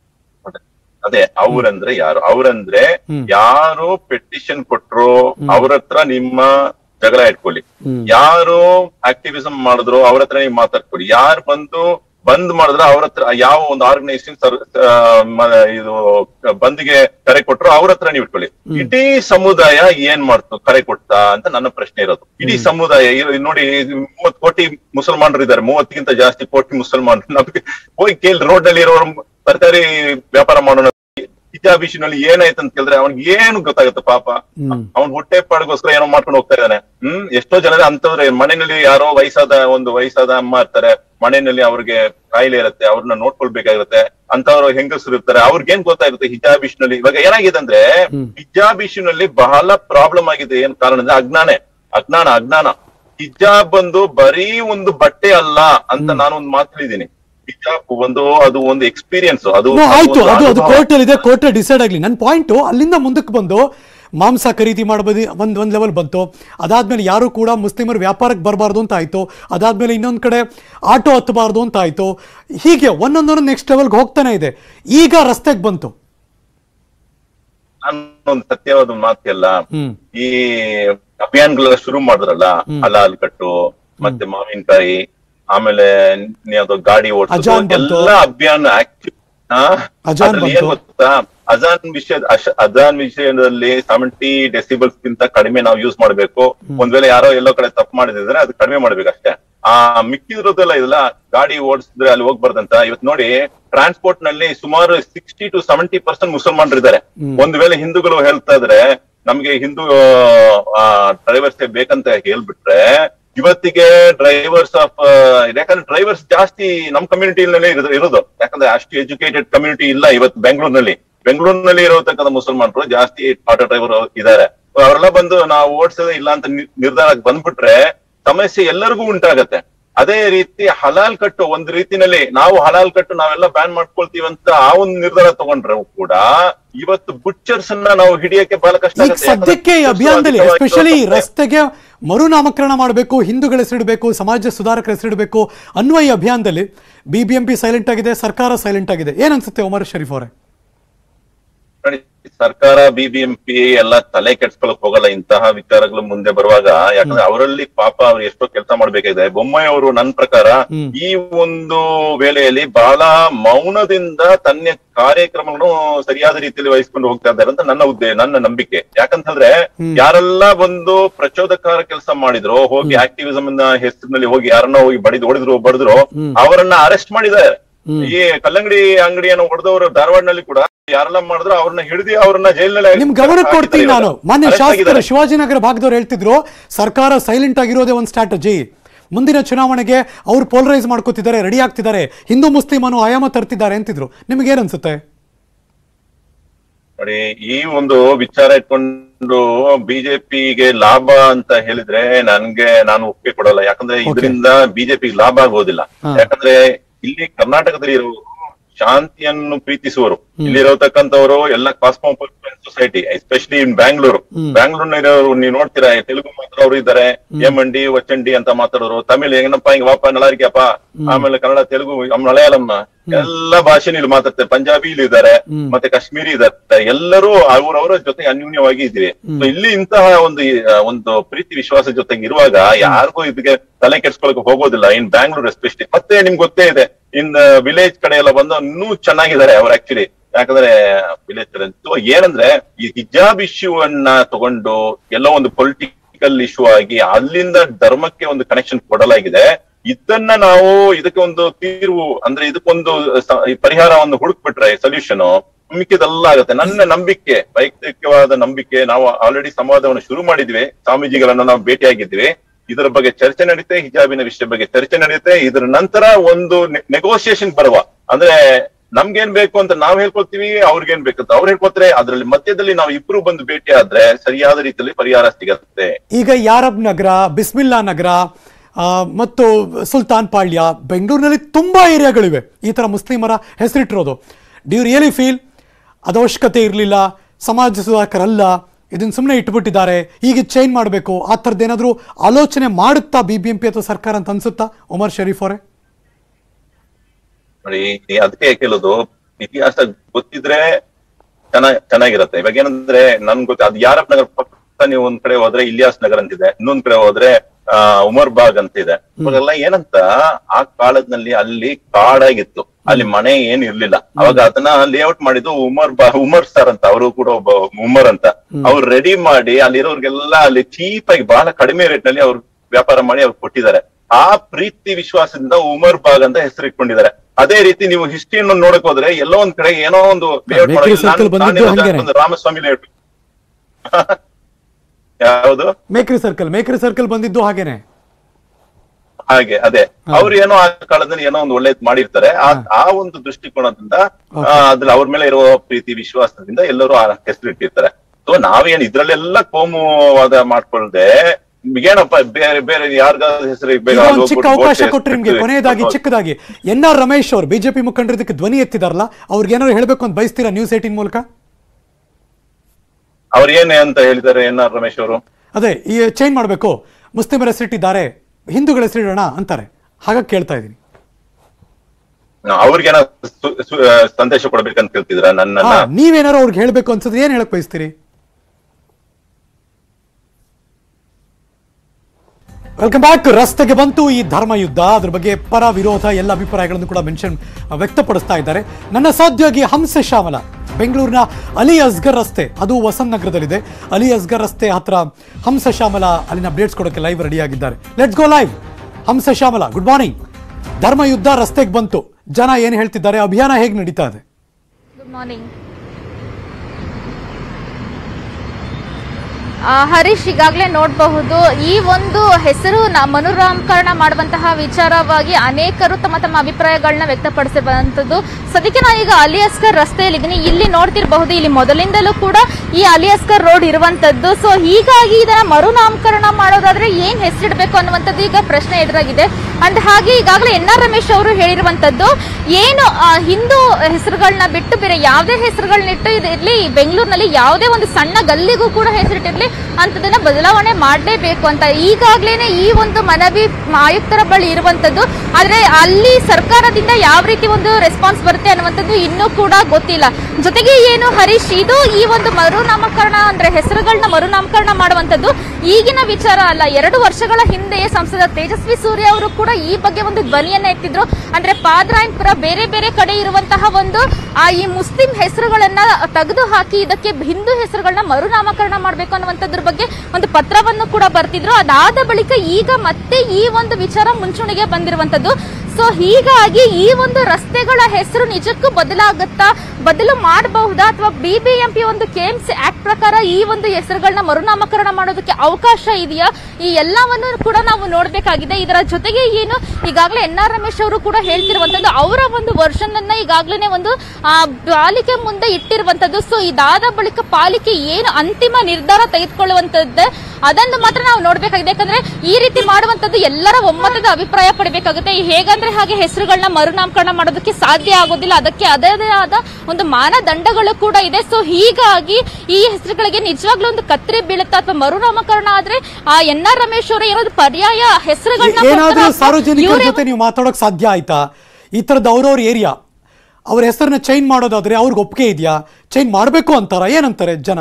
ಅದೇ ಅವ್ರಂದ್ರೆ ಯಾರು ಅವ್ರಂದ್ರೆ ಯಾರು ಪೆಟಿಷನ್ ಕೊಟ್ರು ಅವ್ರ ಹತ್ರ ನಿಮ್ಮ ಜಗಳ ಇಟ್ಕೊಳ್ಳಿ ಯಾರು ಆಕ್ಟಿವಿಸಂ ಮಾಡಿದ್ರು ಅವ್ರ ಹತ್ರ ನೀವು ಮಾತಾಡ್ಕೊಳ್ಳಿ ಯಾರು ಬಂದು ಬಂದ್ ಮಾಡಿದ್ರೆ ಅವ್ರ ಹತ್ರ ಯಾವ ಒಂದು ಆರ್ಗನೈಸೇಷನ್ ಸರ್ ಆ, ಮ- ಇದು ಬಂದ್ಗೆ ಕರೆ ಕೊಟ್ರು ಅವ್ರ ಹತ್ರ ನೀವು ಇಟ್ಕೊಳ್ಳಿ ಇಡೀ ಸಮುದಾಯ ಏನ್ ಮಾಡ್ತು ಕರೆ ಕೊಡ್ತಾ ಅಂತ ನನ್ನ ಪ್ರಶ್ನೆ ಇರೋದು ಇಡೀ ಸಮುದಾಯ ಇವ್- ನೋಡಿ ಮೂವತ್ ಕೋಟಿ ಮುಸಲ್ಮಾನರು ಇದ್ದಾರೆ ಮೂವತ್ತಕ್ಕಿಂತ ಜಾಸ್ತಿ ಕೋಟಿ ಮುಸಲ್ಮಾನರು ನಮ್ಗೆ ಹೋಗಿ ಕೇಳಿ ರೋಡ್ ನಲ್ಲಿ ಇರೋರು ತರಕಾರಿ ವ್ಯಾಪಾರ ಮಾಡೋಣ ಹಿಜಾಬ್ ಇಶ್ಯೂನಲ್ಲಿ ಏನಾಯ್ತು ಅಂತ ಕೇಳಿದ್ರೆ ಅವ್ನಿಗೆ ಏನು ಗೊತ್ತಾಗುತ್ತೆ ಪಾಪ ಅವ್ನ್ ಹೊಟ್ಟೆ ಪಾಡಿಗೋಸ್ಕರ ಏನೋ ಮಾಡ್ಕೊಂಡು ಹೋಗ್ತಾ ಇದ್ದಾನೆ ಹ್ಮ್ ಎಷ್ಟೋ ಜನ ಅಂತವ್ರೆ ಮನೆಯಲ್ಲಿ ಯಾರೋ ವಯಸ್ಸಾದ ಒಂದು ವಯಸ್ಸಾದ ಅಮ್ಮ ಇರ್ತಾರೆ ಮನೆಯಲ್ಲಿ ಅವ್ರಿಗೆ ಕಾಯಿಲೆ ಇರುತ್ತೆ ಅವ್ರನ್ನ ನೋಡ್ಕೊಳ್ಬೇಕಾಗಿರುತ್ತೆ ಅಂತವ್ರು ಹೆಂಗಸರು ಇರ್ತಾರೆ ಅವ್ರಿಗೇನ್ ಗೊತ್ತಾಗುತ್ತೆ ಹಿಜಾಬ್ ಇಶ್ಯೂನಲ್ಲಿ ಇವಾಗ ಏನಾಗಿದೆ ಅಂದ್ರೆ ಹಿಜಾಬ್ ಇಶ್ಯೂನಲ್ಲಿ ಬಹಳ ಪ್ರಾಬ್ಲಮ್ ಆಗಿದೆ ಏನ್ ಕಾರಣ ಅಂದ್ರೆ ಅಜ್ಞಾನೆ ಅಜ್ಞಾನ ಅಜ್ಞಾನ ಹಿಜಾಬ್ ಬಂದು ಬರೀ ಒಂದು ಬಟ್ಟೆ ಅಲ್ಲ ಅಂತ ನಾನು ಒಂದು ಮಾತಾಡಿದೀನಿ ಹಿಜಾಬ್ ಒಂದು ಅದು ಒಂದು ಎಕ್ಸ್ಪೀರಿಯನ್ಸ್ ಅದು ನೋ, ಅದು ಆಯ್ತು ಒಂದು ಅದು ಅದು ಅನುಭವ. ಕೋರ್ಟ್ ಅಲ್ಲಿ ಇದೆ ಕೋರ್ಟ್ ಡಿಸೈಡ್ ಆಗಲಿ ನನ್ನ ಪಾಯಿಂಟು ಅಲ್ಲಿಂದ ಮುಂದಕ್ಕೆ ಬಂದು ಮಾಂಸ ಖರೀದಿ ಮಾಡಬಹುದು ಒಂದ್ ಒಂದ್ ಲೆವೆಲ್ ಬಂತು ಅದಾದ್ಮೇಲೆ ಯಾರು ಕೂಡ ಮುಸ್ಲಿಮರು ವ್ಯಾಪಾರಕ್ಕೆ ಬರಬಾರ್ದು ಅಂತ ಆಯ್ತು ಅದಾದ್ಮೇಲೆ ಇನ್ನೊಂದ್ ಕಡೆ ಆಟೋ ಹತ್ತಬಾರ್ದು ಅಂತ ಆಯ್ತು ಹೀಗೆ ಒಂದೊಂದೊಂದು ನೆಕ್ಸ್ಟ್ ಲೆವೆಲ್ಗೆ ಹೋಗ್ತಾನೆ ಇದೆ ಈಗ ರಸ್ತೆಗೆ ಬಂತು ನಾನು ಒಂದು ಸತ್ಯವಾದ ಒಂದು ಮಾತಿಲ್ಲ ಹ್ಮ್ ಈ ಅಭಿಯಾನಗಳೆಲ್ಲ ಶುರು ಮಾಡಿದ್ರಲ್ಲ ಹಲಾಲ್ ಕಟ್ಟು ಮತ್ತೆ ಮಾವಿನಕಾಯಿ ಆಮೇಲೆ ಯಾವ್ದೋ ಗಾಡಿ ಓಡಿಸೋದು ಅಜಾನ್ ಬಂತು. ಎಲ್ಲ ಅಭಿಯಾನ ಆಕ್ಚು- ಆ? ಅಜಾನ್ ಅದ್ರಲ್ಲಿ ಏನ್ ಬಂತು. ಗೊತ್ತಾ ಅಜಾನ್ ವಿಷಯ ಅಶ- ಅಜಾನ್ ವಿಷಯದಲ್ಲಿ ಸೆವೆಂಟಿ ಡೆಸಿಬಲ್ಸ್ ಗಿಂತ ಕಡಿಮೆ ನಾವು ಯೂಸ್ ಮಾಡ್ಬೇಕು ಒಂದ್ ವೇಳೆ ಯಾರೋ ಎಲ್ಲೋ ಕಡೆ ತಪ್ಪು ಮಾಡಿದ್ರೆ ಅದು ಕಡಿಮೆ ಮಾಡ್ಬೇಕು ಅಷ್ಟೇ ಆ ಮಿಕ್ಕಿರೋದೆಲ್ಲ ಇದೆಲ್ಲ ಗಾಡಿ ಓಡಿಸಿದ್ರೆ ಅಲ್ಲಿ ಹೋಗ್ಬಾರ್ದಂತ ಇವತ್ತು ನೋಡಿ ಟ್ರಾನ್ಸ್ಪೋರ್ಟ್ ನಲ್ಲಿ ಸುಮಾರು ಸಿಕ್ಸ್ಟಿ ಟು ಸೆವೆಂಟಿ ಪರ್ಸೆಂಟ್ ಮುಸಲ್ಮಾನರು ಇದ್ದಾರೆ ಒಂದ್ ವೇಳೆ ಹಿಂದೂಗಳು ಹೇಳ್ತಾ ಇದ್ರೆ ನಮ್ಗೆ ಹಿಂದೂ ಡ್ರೈವರ್ಸ್ ಬೇಕಂತ ಹೇಳ್ಬಿಟ್ರೆ ಇವತ್ತಿಗೆ ಡ್ರೈವರ್ಸ್ ಆಫ್ ಯಾಕಂದ್ರೆ ಡ್ರೈವರ್ಸ್ ಜಾಸ್ತಿ ನಮ್ ಕಮ್ಯುನಿಟಿನಲ್ಲಿ ಇರೋದು ಯಾಕಂದ್ರೆ ಅಷ್ಟು ಎಜುಕೇಟೆಡ್ ಕಮ್ಯುನಿಟಿ ಇಲ್ಲ ಇವತ್ತು ಬೆಂಗಳೂರಿನಲ್ಲಿ ಬೆಂಗಳೂರಿನಲ್ಲಿ ಇರತಕ್ಕಂಥ ಮುಸಲ್ಮಾನರು ಜಾಸ್ತಿ ಆಟೋ ಡ್ರೈವರ್ ಇದ್ದಾರೆ ಅವರೆಲ್ಲ ಬಂದು ನಾವು ಓಡಿಸೋದೇ ಇಲ್ಲ ಅಂತ ನಿ- ನಿರ್ಧಾರಕ್ಕೆ ಬಂದ್ಬಿಟ್ರೆ ಸಮಸ್ಯೆ ಎಲ್ಲರಿಗೂ ಉಂಟಾಗತ್ತೆ ಅದೇ ರೀತಿ ಹಲಾಲ್ ಕಟ್ಟು ಒಂದ್ ರೀತಿನಲ್ಲಿ ನಾವು ಹಲಾಲ್ ಕಟ್ಟು ನಾವೆಲ್ಲ ಬ್ಯಾನ್ ಮಾಡ್ಕೊಳ್ತೀವಿ ಅಂತ ಆ ಒಂದು ನಿರ್ಧಾರ ತಗೊಂಡ್ರೆ ಕೂಡ ಇವತ್ತು ಬುಚ್ಚರ್ಸ್ ಅನ್ನ ನಾವು ಹಿಡಿಯಕ್ಕೆ ಬಹಳ ಕಷ್ಟ ಈಗ ಆಗುತ್ತೆ. ಸದ್ಯಕ್ಕೆ ಈ ಯಾಕಂದ್ರೆ ಅಭಿಯಾನದಲ್ಲಿ ಅಧಿಕವಾಗಿ ಎಸ್ಪೆಷಲಿ ಇರೋದು ರಸ್ತೆಗೆ ಮರುನಾಮಕರಣ ಮಾಡಬೇಕು ಹಿಂದೂಗಳ ಹೆಸರಿಡಬೇಕು ಸಮಾಜ ಸುಧಾರಕರ ಹೆಸರಿಡಬೇಕು ಅನ್ನುವ ಈ ಅಭಿಯಾನದಲ್ಲಿ B B M P silent ಆಗಿದೆ ಸರ್ಕಾರ ಸೈಲೆಂಟ್ ಆಗಿದೆ ಏನನ್ಸುತ್ತೆ ಉಮರ್ ಶರೀಫ್ ಅವರೇ ನೋಡಿ ಸರ್ಕಾರ ಬಿಬಿಎಂಪಿ ಎಲ್ಲ ತಲೆ ಕೆಡ್ಸ್ಕೊಳಕ್ ಹೋಗಲ್ಲ ಇಂತಹ ವಿಚಾರಗಳು ಮುಂದೆ ಬರುವಾಗ ಯಾಕಂದ್ರೆ ಅವರಲ್ಲಿ ಪಾಪ ಅವ್ರು ಎಷ್ಟೋ ಕೆಲಸ ಮಾಡ್ಬೇಕಾಗಿದೆ ಬೊಮ್ಮಾಯಿ ಅವರು ನನ್ನ ಪ್ರಕಾರ ಈ ಒಂದು ವೇಳೆಯಲ್ಲಿ ಬಹಳ ಮೌನದಿಂದ ತನ್ನ ಕಾರ್ಯಕ್ರಮಗಳನ್ನು ಸರಿಯಾದ ರೀತಿಯಲ್ಲಿ ವಹಿಸ್ಕೊಂಡು ಹೋಗ್ತಾ ಇದ್ದಾರೆ ಅಂತ ನನ್ನ ಉದ್ದೇಶ ನನ್ನ ನಂಬಿಕೆ ಯಾಕಂತಂದ್ರೆ ಯಾರೆಲ್ಲ ಒಂದು ಪ್ರಚೋದಕಾರ ಕೆಲಸ ಮಾಡಿದ್ರು ಹೋಗಿ ಆಕ್ಟಿವಿಸಮ್ ಹೆಸರಿನಲ್ಲಿ ಹೋಗಿ ಯಾರನ್ನ ಹೋಗಿ ಬಡಿದು ಹೊಡೆದ್ರು ಬಡಿದ್ರು ಅವರನ್ನ ಅರೆಸ್ಟ್ ಮಾಡಿದ್ದಾರೆ ಈ ಕಲ್ಲಂಗಡಿ ಅಂಗಡಿಯನ್ನು ಹೊಡೆದವರು ಧಾರವಾಡನಲ್ಲಿ ಕೂಡ ಯಾರೆಲ್ಲ ಮಾಡಿದ್ರು ಅವ್ರನ್ನ ಹಿಡಿದು ಅವ್ರನ್ನ ಜೈಲಿನಲ್ಲಿ ನಿಮ್ ಗಮನಕ್ಕೆ ಕೊಡ್ತೀನಿ ನಾನು ಮಾನ್ಯ Arrest ಶಾಸಕರು ಆಗಿದ್ದಾರೆ. ಶಿವಾಜಿನಗರ ಭಾಗದವ್ರು ಹೇಳ್ತಿದ್ರು ಸರ್ಕಾರ ಸೈಲೆಂಟ್ ಆಗಿರೋದೇ ಒಂದು ಸ್ಟ್ರಾಟಜಿ ಮುಂದಿನ ಚುನಾವಣೆಗೆ ಅವ್ರು ಪೋಲರೈಸ್ ಮಾಡ್ಕೋತಿದ್ದಾರೆ ರೆಡಿ ಆಗ್ತಿದ್ದಾರೆ ಹಿಂದೂ ಮುಸ್ಲಿಂ ಅನ್ನೋ ಆಯಾಮ ತರ್ತಿದ್ದಾರೆ ಅಂತಿದ್ರು ನಿಮ್ಗೆ ಏನನ್ಸುತ್ತೆ ನೋಡಿ ಈ ಒಂದು ವಿಚಾರ ಇಟ್ಕೊಂಡು ಬಿಜೆಪಿಗೆ ಲಾಭ ಅಂತ ಹೇಳಿದ್ರೆ ನನ್ಗೆ ನಾನು ಒಪ್ಪಿಗೆ ಕೊಡಲ್ಲ ಯಾಕಂದ್ರೆ ಇದರಿಂದ ಬಿಜೆಪಿಗೆ ಲಾಭ ಆಗೋದಿಲ್ಲ ಹಾ. ಯಾಕಂದ್ರೆ ಇಲ್ಲಿ ಕರ್ನಾಟಕದಲ್ಲಿ ಇರೋ ಶಾಂತಿಯನ್ನು ಪ್ರೀತಿಸುವರು ಇಲ್ಲಿರತಕ್ಕಂಥವರು ಎಲ್ಲ cosmopolitan society especially in Bangalore ಬ್ಯಾಂಗ್ಳೂರ್ನಲ್ಲಿರೋರು ನೀವು ನೋಡ್ತೀರಾ ತೆಲುಗು ಮಾತಾಡೋರು ಇದ್ದಾರೆ ಏಮಂಡಿ ವಚಂಡಿ ಅಂತ ಮಾತಾಡೋರು ತಮಿಳ್ ಏನಪ್ಪ ಹಿಂಗ ವಾಪ ನಳಾರಿಕೆಪ್ಪ ಆಮೇಲೆ ಕನ್ನಡ ತೆಲುಗು ಆಮೇಲೆ ಮಲಯಾಳಂನ ಎಲ್ಲ ಭಾಷೆನ ಇಲ್ಲಿ ಮಾತಾಡ್ತಾರೆ ಪಂಜಾಬಿ ಇಲ್ಲಿ ಇದ್ದಾರೆ ಮತ್ತೆ ಕಾಶ್ಮೀರಿ ಇದ್ದಾರೆ ಎಲ್ಲರೂ ಅವರವರ ಜೊತೆ ಅನ್ಯೂನ್ಯವಾಗಿ ಇದ್ದೀವಿ So ಇಲ್ಲಿ ಇಂತಹ ಒಂದು ಆ, ಒಂದು ಪ್ರೀತಿ ವಿಶ್ವಾಸ ಜೊತೆಗೆ ಇರುವಾಗ ಯಾರಿಗೂ ಇದಕ್ಕೆ ತಲೆ ಕೆಡ್ಸ್ಕೊಳಕ್ ಹೋಗೋದಿಲ್ಲ ಇನ್ ಬ್ಯಾಂಗ್ಳೂರ್ ಎಸ್ಪೆಷಲಿ ಮತ್ತೆ ನಿಮ್ಗೆ ಗೊತ್ತೇ ಇದೆ ಇನ್ ವಿಲೇಜ್ ಕಡೆ ಎಲ್ಲ ಬಂದು ಇನ್ನೂ ಚೆನ್ನಾಗಿದ್ದಾರೆ ಅವ್ರು ಆಕ್ಚುಲಿ ಯಾಕಂದ್ರೆ ವಿಲೇಜ್ ಕಡೆ So ಏನಂದ್ರೆ ಈ ಹಿಜಾಬ್ ಇಶ್ಯೂ ಅನ್ನ ತಗೊಂಡು ಎಲ್ಲೋ ಒಂದು ಪೊಲಿಟಿಕಲ್ ಇಶ್ಯೂ ಆಗಿ ಅಲ್ಲಿಂದ ಧರ್ಮಕ್ಕೆ ಒಂದು ಕನೆಕ್ಷನ್ ಕೊಡಲಾಗಿದೆ ಇದನ್ನ ನಾವು ಇದಕ್ಕೆ ಒಂದು ತೀರ್ವು ಅಂದ್ರೆ ಇದಕ್ಕೊಂದು ಸ- ಈ ಪರಿಹಾರವನ್ನು ಹುಡುಕ್ಬಿಟ್ರೆ ಸೊಲ್ಯೂಷನ್ ಮಿಕ್ಕಿದೆಲ್ಲ ಆಗುತ್ತೆ ನನ್ನ ನಂಬಿಕೆ ವೈಯಕ್ತಿಕವಾದ ನಂಬಿಕೆ ನಾವು ಆಲ್ರೆಡಿ ಸಂವಾದವನ್ನು ಶುರು ಮಾಡಿದ್ವಿ ಸ್ವಾಮೀಜಿಗಳನ್ನ ನಾವು ಭೇಟಿಯಾಗಿದ್ವಿ ಇದರ ಬಗ್ಗೆ ಚರ್ಚೆ ನಡೀತೆ ಹಿಜಾಬಿನ ವಿಷಯ ಬಗ್ಗೆ ಚರ್ಚೆ ನಡೆಯುತ್ತೆ ಇದರ ನಂತರ ಒಂದು ನೆಗೋಸಿಯೇಷನ್ ಬರುವ ಅಂದ್ರೆ ನಮ್ಗೇನ್ ಬೇಕು ಅಂತ ನಾವ್ ಹೇಳ್ಕೊಳ್ತೀವಿ ಅವ್ರಿಗೇನ್ ಬೇಕಂತ ಅವ್ರು ಹೇಳ್ಕೊತಾರೆ ಅದ್ರಲ್ಲಿ ಮಧ್ಯದಲ್ಲಿ ನಾವು ಇಬ್ರು ಬಂದು ಭೇಟಿ ಆದ್ರೆ ಸರಿಯಾದ ರೀತಿಯಲ್ಲಿ ಪರಿಹಾರ ಸಿಗತ್ತೆ ಈಗ ಯಾರಬ್ ನಗರ ಬಿಸ್ಮಿಲ್ಲಾ ನಗರ ಆ, ಮತ್ತು ಸುಲ್ತಾನ್ ಪಾಳ್ಯ ಬೆಂಗಳೂರಿನಲ್ಲಿ ತುಂಬ ಏರಿಯಾಗಳಿವೆ ಈ ಥರ ಮುಸ್ಲಿಮರ ಹೆಸರಿಟ್ಟಿರೋದು ಡಿ ಯು ರಿಯಲಿ ಫೀಲ್ ಅದು ಅವಶ್ಯಕತೆ ಇರಲಿಲ್ಲ ಸಮಾಜ ಸುಧಾಕರಲ್ಲ ಇದನ್ನು ಸುಮ್ಮನೆ ಇಟ್ಬಿಟ್ಟಿದ್ದಾರೆ ಈಗ ಚೇಂಜ್ ಮಾಡಬೇಕು ಆ ಥರದ್ದು ಏನಾದರೂ ಆಲೋಚನೆ ಮಾಡುತ್ತಾ ಬಿ ಬಿ ಎಂ ಪಿ ಅಥವಾ ಸರ್ಕಾರ ಅಂತ ಅನ್ಸುತ್ತಾ ಉಮರ್ ಶರೀಫ್ ಅವರೇ ನೋಡಿ ಈ ಅದಕ್ಕೆ ಕೇಳೋದು ಇತಿಹಾಸ ಗೊತ್ತಿದ್ರೆ ಚೆನ್ನಾಗ್ ಚೆನ್ನಾಗಿರತ್ತೆ ಇವಾಗ ಏನಂದ್ರೆ ನನ್ ಗೊತ್ತ ಅದು ಯಾರಪ್ಪ ನಗರ ಪಕ್ಕ ನೀವು ಒಂದ್ ಕಡೆ ಹೋದ್ರೆ ಇಲಿಯಾಸ್ ನಗರ್ ಅಂತಿದೆ ಇನ್ನೊಂದ್ ಕಡೆ ಹೋದ್ರೆ ಆ, ಉಮರ್ ಬಾಗ್ ಅಂತ ಇದೆ ಇವಾಗೆಲ್ಲ ಏನಂತ ಆ ಕಾಲದಲ್ಲಿ ಅಲ್ಲಿ ಕಾಡಾಗಿತ್ತು ಅಲ್ಲಿ ಮನೆ ಏನ್ ಇರ್ಲಿಲ್ಲ ಅವಾಗ ಅದನ್ನ ಲೇಔಟ್ ಮಾಡಿದ್ದು ಉಮರ್ ಬಾ ಉಮರ್ ಸರ್ ಅಂತ ಅವರು ಕೂಡ ಒಬ್ಬ ಉಮರ್ ಅಂತ ಅವ್ರು ರೆಡಿ ಮಾಡಿ ಅಲ್ಲಿರೋರ್ಗೆಲ್ಲ ಅಲ್ಲಿ ಚೀಪ್ ಆಗಿ ಬಹಳ ಕಡಿಮೆ ರೇಟ್ ನಲ್ಲಿ ಅವ್ರು ವ್ಯಾಪಾರ ಮಾಡಿ ಅವ್ರು ಕೊಟ್ಟಿದ್ದಾರೆ ಆ ಪ್ರೀತಿ ವಿಶ್ವಾಸದಿಂದ ಉಮರ್ ಬಾಗ್ ಅಂತ ಹೆಸರು ಇಟ್ಕೊಂಡಿದ್ದಾರೆ ಅದೇ ರೀತಿ ನೀವು ಹಿಸ್ಟ್ರಿಯನ್ನು ನೋಡಕ್ ಹೋದ್ರೆ ಎಲ್ಲೋ ಒಂದ್ ಕಡೆ ಏನೋ ಒಂದು layout ಬೇಕರಿ ಮಾಡೋದು. circle ನಾನು- ಬಂದಿದ್ದು ನಾನಿರೋದು ಹಂಗೇನೆ. ಒಂದು ರಾಮಸ್ವಾಮಿ ಲೇಔಟ್ ಯಾವುದು ಮೇಕ್ರಿ ಸರ್ಕಲ್ ಮೇಕ್ರಿ ಸರ್ಕಲ್ ಬಂದಿದ್ದು ಹಾಗೇನೆ ಹಾಗೆ ಅದೇ ಅವ್ರು ಏನೋ ಆ ಕಾಲದಲ್ಲಿ ಏನೋ ಒಂದು ಒಳ್ಳೇದ್ ಮಾಡಿರ್ತಾರೆ ಆ- ಆ ಒಂದು ದೃಷ್ಟಿಕೋನದಿಂದ ಆ, ಅದ್ರಲ್ಲಿ ಅವ್ರ ಮೇಲೆ ಇರುವ ಪ್ರೀತಿ ವಿಶ್ವಾಸದಿಂದ ಎಲ್ಲರೂ ಆ ಹೆಸರು ಇಟ್ಟಿರ್ತಾರೆ ಸೊ ನಾವೇನ್ ಇದ್ರಲ್ಲೆಲ್ಲ ಕೋಮುವಾದ ಮಾಡ್ಕೊಳ್ದೆ ಏನಪ್ಪ ಬೇರೆ ಬೇರೆ ಯಾರಿಗಾದ್ರು ಹೆಸರು ಈಗ ಒಂದು ಚಿಕ್ಕ ಅವಕಾಶ ಕೊಟ್ರಿ ನಿಮ್ಗೆ ಕೊನೆಯದಾಗಿ ಚಿಕ್ಕದಾಗಿ ಎನ್ ಆರ್ ರಮೇಶ್ ಅವರು ಬಿಜೆಪಿ ಮುಖಂಡರು ಇದಕ್ಕೆ ಧ್ವನಿ ಎತ್ತಿದಾರಲ್ಲ ಅವ್ರಿಗೆ ಏನಾದ್ರು ಹೇಳ್ಬೇಕು ಅಂತ ಬಯಸ್ತೀರಾ ನ್ಯೂಸ್ ಏಟಿನ್ ಮೂಲಕ ಅವ್ರ ಏನ್ ಅಂತ ಹೇಳಿದ್ದಾರೆ ಎನ್ ಆರ್ ರಮೇಶ್ ಅವರು ಅದೇ ಈ ಚೇಂಜ್ ಮಾಡಬೇಕು ಮುಸ್ಲಿಮರ ಹೆಸರಿಟ್ಟಿದ್ದಾರೆ ಹಿಂದೂಗಳ ಹೆಸರಿಡೋಣ ಅಂತಾರೆ ಹಾಗಾಗಿ ಕೇಳ್ತಾ ಇದ್ದೀನಿ ಅವ್ರಿಗೇನ ಸಂದೇಶ ಕೊಡ್ಬೇಕಂತ ಕೇಳ್ತಿದ್ರ ನನ್ನ ಹಾ, ನೀವೇನಾದ್ರು ಅವ್ರಿಗೆ ಹೇಳ್ಬೇಕು ಅನ್ಸಿದ್ರೆ ಏನ್ ಹೇಳಕ್ ಬಯಸ್ತೀರಿ ವೆಲ್ಕಮ್ ಬ್ಯಾಕ್ ರಸ್ತೆಗೆ ಬಂತು ಈ ಧರ್ಮ ಯುದ್ಧ ಅದ್ರ ಬಗ್ಗೆ ಪರ ವಿರೋಧ ಎಲ್ಲ ಅಭಿಪ್ರಾಯಗಳನ್ನು ಕೂಡ ಮೆನ್ಷನ್ ವ್ಯಕ್ತಪಡಿಸ್ತಾ ಇದ್ದಾರೆ ನನ್ನ ಸಾಧ್ಯವಾಗಿ ಹಂಸ ಶ್ಯಾಮಲ ಬೆಂಗಳೂರಿನ ಅಲಿ ಅಸ್ಗರ್ ರಸ್ತೆ ಅದು ವಸಂತ್ ನಗರದಲ್ಲಿದೆ ಅಲಿ ಅಸ್ಗರ್ ರಸ್ತೆ ಹತ್ರ ಹಂಸ ಶ್ಯಾಮಲ ಅಲ್ಲಿನ ಅಪ್ಡೇಟ್ಸ್ ಕೊಡೋಕೆ ಲೈವ್ ರೆಡಿ ಆಗಿದ್ದಾರೆ let's go live Hamsa Shyamala good morning ಧರ್ಮ ಯುದ್ಧ ರಸ್ತೆಗೆ ಬಂತು ಜನ ಏನ್ ಹೇಳ್ತಿದ್ದಾರೆ ಅಭಿಯಾನ ಹೇಗೆ ನಡೀತಾ ಇದೆ ಗುಡ್ ಮಾರ್ನಿಂಗ್ ಹರೀಶ್ ಈಗಾಗಲೇ ನೋಡಬಹುದು ಈ ಒಂದು ಹೆಸರು ನ- ಮನುನಾಮಕರಣ ಮಾಡುವಂತಹ ವಿಚಾರವಾಗಿ ಅನೇಕರು ತಮ್ಮ ತಮ್ಮ ಅಭಿಪ್ರಾಯಗಳನ್ನ ವ್ಯಕ್ತಪಡಿಸಿರುವಂಥದ್ದು ಸದ್ಯಕ್ಕೆ ನಾನೀಗ ಅಲಿಯಸ್ಕರ್ ರಸ್ತೆಯಲ್ಲಿದ್ದೀನಿ ಇಲ್ಲಿ ನೋಡ್ತಿರಬಹುದು ಇಲ್ಲಿ ಮೊದಲಿಂದಲೂ ಕೂಡ ಈ ಅಲಿಯಸ್ಕರ್ ರೋಡ್ ಇರುವಂತದ್ದು ಸೊ ಹೀಗಾಗಿ ಇದನ್ನ ಮರುನಾಮಕರಣ ಮಾಡೋದಾದ್ರೆ ಏನ್ ಹೆಸರಿಡಬೇಕು ಅನ್ನುವಂಥದ್ದು ಈಗ ಪ್ರಶ್ನೆ ಎದುರಾಗಿದೆ ಅಂಡ್ ಹಾಗೆ ಈಗಾಗಲೇ ಎನ್ ಆರ್ ರಮೇಶ್ ಅವರು ಹೇಳಿರುವಂತದ್ದು ಏನು ಆ, ಹಿಂದೂ ಹೆಸರುಗಳನ್ನ ಬಿಟ್ಟು ಬೇರೆ ಯಾವುದೇ ಹೆಸರುಗಳನ್ನಿಟ್ಟು ಇದು ಇರ್ಲಿ ಬೆಂಗಳೂರಿನಲ್ಲಿ ಯಾವುದೇ ಒಂದು ಸಣ್ಣ ಗಲ್ಲಿಗೂ ಕೂಡ ಹೆಸರಿಟ್ಟಿರ್ಲಿ ಅಂತದನ್ನ ಬದಲಾವಣೆ ಮಾಡಲೇಬೇಕು ಅಂತ ಈಗಾಗ್ಲೇನೆ ಈ ಒಂದು ಮನವಿ ಆಯುಕ್ತರ ಬಳಿ ಇರುವಂತದ್ದು ಆದ್ರೆ ಅಲ್ಲಿ ಸರ್ಕಾರದಿಂದ ಯಾವ ರೀತಿ ಒಂದು ರೆಸ್ಪಾನ್ಸ್ ಬರುತ್ತೆ ಅನ್ನುವಂಥದ್ದು ಇನ್ನೂ ಕೂಡ ಗೊತ್ತಿಲ್ಲ ಜೊತೆಗೆ ಏನು ಹರೀಶ್ ಇದು ಈ ಒಂದು ಮರುನಾಮಕರಣ ಅಂದ್ರೆ ಹೆಸರುಗಳನ್ನ ಮರುನಾಮಕರಣ ಮಾಡುವಂತದ್ದು ಈಗಿನ ವಿಚಾರ ಅಲ್ಲ ಎರಡು ವರ್ಷಗಳ ಹಿಂದೆ ಸಂಸದ ತೇಜಸ್ವಿ ಸೂರ್ಯ ಅವರು ಕೂಡ ಈ ಬಗ್ಗೆ ಒಂದು ಧ್ವನಿಯನ್ನ ಎತ್ತಿದ್ರು ಅಂದ್ರೆ ಪಾದ್ರಾಯನ್ಪುರ ಬೇರೆ ಬೇರೆ ಕಡೆ ಇರುವಂತಹ ಒಂದು ಆ ಈ ಮುಸ್ಲಿಂ ಹೆಸರುಗಳನ್ನ ತೆಗೆದು ಹಾಕಿ ಇದಕ್ಕೆ ಹಿಂದೂ ಹೆಸರುಗಳನ್ನ ಮರುನಾಮಕರಣ ಮಾಡಬೇಕು ಅನ್ನುವಂಥದ್ರ ಬಗ್ಗೆ ಒಂದು ಪತ್ರವನ್ನು ಕೂಡ ಬರ್ತಿದ್ರು ಅದಾದ ಬಳಿಕ ಈಗ ಮತ್ತೆ ಈ ಒಂದು ವಿಚಾರ ಮುಂಚೂಣಿಗೆ ಬಂದಿರುವಂತದ್ದು ಸೊ ಹೀಗಾಗಿ ಈ ಒಂದು ರಸ್ತೆಗಳ ಹೆಸರು ನಿಜಕ್ಕೂ ಬದಲಾಗುತ್ತಾ ಬದಲು ಮಾಡಬಹುದಾ ಅಥವಾ ಬಿಬಿಎಂಪಿ ಒಂದು ಕೆಎಂಸಿ ಆಕ್ಟ್ ಪ್ರಕಾರ ಈ ಒಂದು ಹೆಸರುಗಳನ್ನ ಮರುನಾಮಕರಣ ಮಾಡೋದಕ್ಕೆ ಅವಕಾಶ ಇದೆಯಾ ಈ ಎಲ್ಲವನ್ನು ಕೂಡ ನಾವು ನೋಡಬೇಕಾಗಿದೆ ಇದರ ಜೊತೆಗೆ ಏನು ಈಗಾಗಲೇ ಎನ್ ಆರ್ ರಮೇಶ್ ಅವರು ಕೂಡ ಹೇಳ್ತಿರುವಂತದ್ದು ಅವರ ಒಂದು ವರ್ಷನ್ ಅನ್ನ ಈಗಾಗಲೇ ಒಂದು ಆ, ಪಾಲಿಕೆ ಮುಂದೆ ಇಟ್ಟಿರುವಂತದ್ದು ಸೊ ಇದಾದ ಬಳಿಕ ಪಾಲಿಕೆ ಏನು ಅಂತಿಮ ನಿರ್ಧಾರ ತೆಗೆದುಕೊಳ್ಳುವಂತದ್ದೇ ಅದನ್ನು ಮಾತ್ರ ನಾವು ನೋಡ್ಬೇಕಾಗಿದೆ ಯಾಕಂದ್ರೆ ಈ ರೀತಿ ಮಾಡುವಂತದ್ದು ಎಲ್ಲರ ಒಮ್ಮತದ ಅಭಿಪ್ರಾಯ ಪಡಿಬೇಕಾಗುತ್ತೆ ಈ ಹೇಗಂದ್ರೆ ಹಾಗೆ ಹೆಸರುಗಳನ್ನ ಮರುನಾಮಕರಣ ಮಾಡೋದಕ್ಕೆ ಸಾಧ್ಯ ಆಗೋದಿಲ್ಲ ಅದಕ್ಕೆ ಅದೇ ಆದ ಒಂದು ಮಾನದಂಡಗಳು ಕೂಡ ಇದೆ ಸೊ ಹೀಗಾಗಿ ಈ ಹೆಸರುಗಳಿಗೆ ನಿಜವಾಗ್ಲೂ ಒಂದು ಕತ್ತರಿ ಬೀಳುತ್ತಾ ಅಥವಾ ಮರುನಾಮಕರಣ ಆದ್ರೆ ಆ ಎನ್ ಆರ್ ರಮೇಶ್ ಅವರು ಏನಾದ್ರು ಪರ್ಯಾಯ ಹೆಸರುಗಳನ್ನ ಏನಾದ್ರೂ ಸಾರ್ವಜನಿಕರ ಜೊತೆ ನೀವು ಮಾತಾಡೋಕ್ ಸಾಧ್ಯ ಆಯ್ತಾ ಈ ತರದ ಅವ್ರವ್ರ ಏರಿಯಾ ಅವ್ರ ಹೆಸರನ್ನ ಚೇಂಜ್ ಮಾಡೋದಾದ್ರೆ ಅವ್ರಿಗೆ ಒಪ್ಪಿಗೆ ಇದೆಯಾ ಚೇಂಜ್ ಮಾಡಬೇಕು ಅಂತಾರ ಏನಂತಾರೆ ಜನ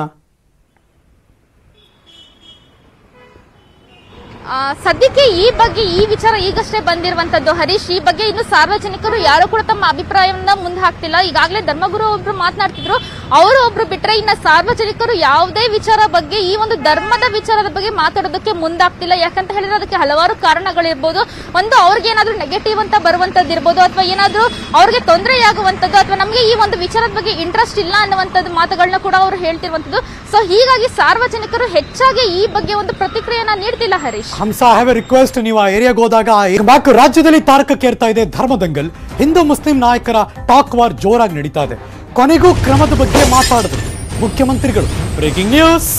ಆ, ಸದ್ಯಕ್ಕೆ ಈ ಬಗ್ಗೆ ಈ ವಿಚಾರ ಈಗಷ್ಟೇ ಬಂದಿರುವಂತದ್ದು ಹರೀಶ್ ಈ ಬಗ್ಗೆ ಇನ್ನು ಸಾರ್ವಜನಿಕರು ಯಾರು ಕೂಡ ತಮ್ಮ ಅಭಿಪ್ರಾಯವನ್ನ ಮುಂದೆ ಹಾಕ್ತಿಲ್ಲ ಈಗಾಗಲೇ ಧರ್ಮಗುರು ಒಬ್ರು ಮಾತನಾಡ್ತಿದ್ರು ಅವರು ಒಬ್ರು ಬಿಟ್ರೆ ಇನ್ನ ಸಾರ್ವಜನಿಕರು ಯಾವುದೇ ವಿಚಾರ ಬಗ್ಗೆ ಈ ಒಂದು ಧರ್ಮದ ವಿಚಾರದ ಬಗ್ಗೆ ಮಾತಾಡೋದಕ್ಕೆ ಮುಂದಾಗ್ತಿಲ್ಲ ಯಾಕಂತ ಹೇಳಿದ್ರೆ ಅದಕ್ಕೆ ಹಲವಾರು ಕಾರಣಗಳಿರ್ಬೋದು ಒಂದು ಅವ್ರಿಗೆ ಏನಾದ್ರೂ ನೆಗೆಟಿವ್ ಅಂತ ಬರುವಂತದ್ದು ಇರ್ಬೋದು ಅಥವಾ ಏನಾದ್ರೂ ಅವ್ರಿಗೆ ತೊಂದರೆಯಾಗುವಂತದ್ದು ಅಥವಾ ನಮಗೆ ಈ ಒಂದು ವಿಚಾರದ ಬಗ್ಗೆ ಇಂಟ್ರೆಸ್ಟ್ ಇಲ್ಲ ಅನ್ನುವಂಥದ್ದು ಮಾತುಗಳನ್ನ ಕೂಡ ಅವರು ಹೇಳ್ತಿರುವಂತದ್ದು ಸೊ ಹೀಗಾಗಿ ಸಾರ್ವಜನಿಕರು ಹೆಚ್ಚಾಗಿ ಈ ಬಗ್ಗೆ ಒಂದು ಪ್ರತಿಕ್ರಿಯೆಯನ್ನ ನೀಡ್ತಿಲ್ಲ Harish Hamsa have a request ನೀವು ಆ ಏರಿಯಾಗೆ ಹೋದಾಗ ಬ್ಯಾಕ್ ರಾಜ್ಯದಲ್ಲಿ ತಾರಕಕ್ಕೇರ್ತಾ ಇದೆ ಧರ್ಮದಂಗಲ್ ಹಿಂದೂ ಮುಸ್ಲಿಂ ನಾಯಕರ ಟಾಕ್ ವಾರ್ ಜೋರಾಗಿ ನಡೀತಾ ಇದೆ ಕೊನೆಗೂ ಕ್ರಮದ ಬಗ್ಗೆ ಮಾತಾಡಿದ್ರು ಮುಖ್ಯಮಂತ್ರಿಗಳು ಬ್ರೇಕಿಂಗ್ ನ್ಯೂಸ್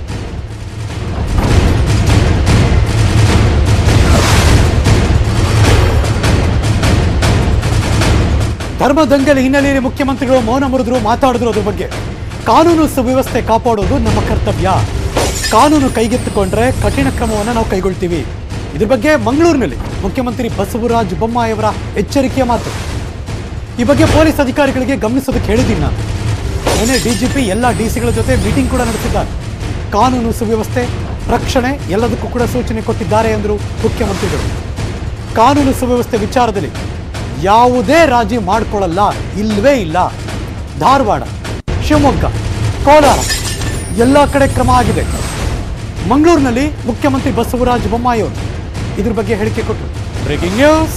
ಧರ್ಮದಂಗಲ್ ಹಿನ್ನೆಲೆಯಲ್ಲಿ ಮುಖ್ಯಮಂತ್ರಿಗಳು ಮೌನ ಮುರಿದ್ರು ಮಾತಾಡಿದ್ರು ಅದ್ರ ಬಗ್ಗೆ ಕಾನೂನು ಸುವ್ಯವಸ್ಥೆ ಕಾಪಾಡೋದು ನಮ್ಮ ಕರ್ತವ್ಯ ಕಾನೂನು ಕೈಗೆತ್ತಿಕೊಂಡ್ರೆ ಕಠಿಣ ಕ್ರಮವನ್ನು ನಾವು ಕೈಗೊಳ್ತೀವಿ ಇದ್ರ ಬಗ್ಗೆ ಮಂಗಳೂರಿನಲ್ಲಿ ಮುಖ್ಯಮಂತ್ರಿ ಬಸವರಾಜ ಬೊಮ್ಮಾಯಿಯವರ ಎಚ್ಚರಿಕೆಯ ಮಾತು ಈ ಬಗ್ಗೆ ಪೊಲೀಸ್ ಅಧಿಕಾರಿಗಳಿಗೆ ಗಮನಿಸೋದಕ್ಕೆ ಹೇಳಿದ್ದೀನಿ ನಾನು ನಿನ್ನೆ ಡಿಜಿಪಿ ಎಲ್ಲ ಡಿಸಿಗಳ ಜೊತೆ ಮೀಟಿಂಗ್ ಕೂಡ ನಡೆಸಿದ್ದಾರೆ ಕಾನೂನು ಸುವ್ಯವಸ್ಥೆ ರಕ್ಷಣೆ ಎಲ್ಲದಕ್ಕೂ ಕೂಡ ಸೂಚನೆ ಕೊಟ್ಟಿದ್ದಾರೆ ಎಂದರು ಮುಖ್ಯಮಂತ್ರಿಗಳು ಕಾನೂನು ಸುವ್ಯವಸ್ಥೆ ವಿಚಾರದಲ್ಲಿ ಯಾವುದೇ ರಾಜಿ ಮಾಡಿಕೊಳ್ಳಲ್ಲ ಇಲ್ವೇ ಇಲ್ಲ ಧಾರವಾಡ ಶಿವಮೊಗ್ಗ ಕೋಲಾರ ಎಲ್ಲ ಕಡೆ ಕ್ರಮ ಆಗಿದೆ ಮಂಗಳೂರಿನಲ್ಲಿ ಮುಖ್ಯಮಂತ್ರಿ ಬಸವರಾಜ ಬೊಮ್ಮಾಯಿ ಅವರು ಇದ್ರ ಬಗ್ಗೆ ಹೇಳಿಕೆ ಕೊಟ್ಟರು ಬ್ರೇಕಿಂಗ್ ನ್ಯೂಸ್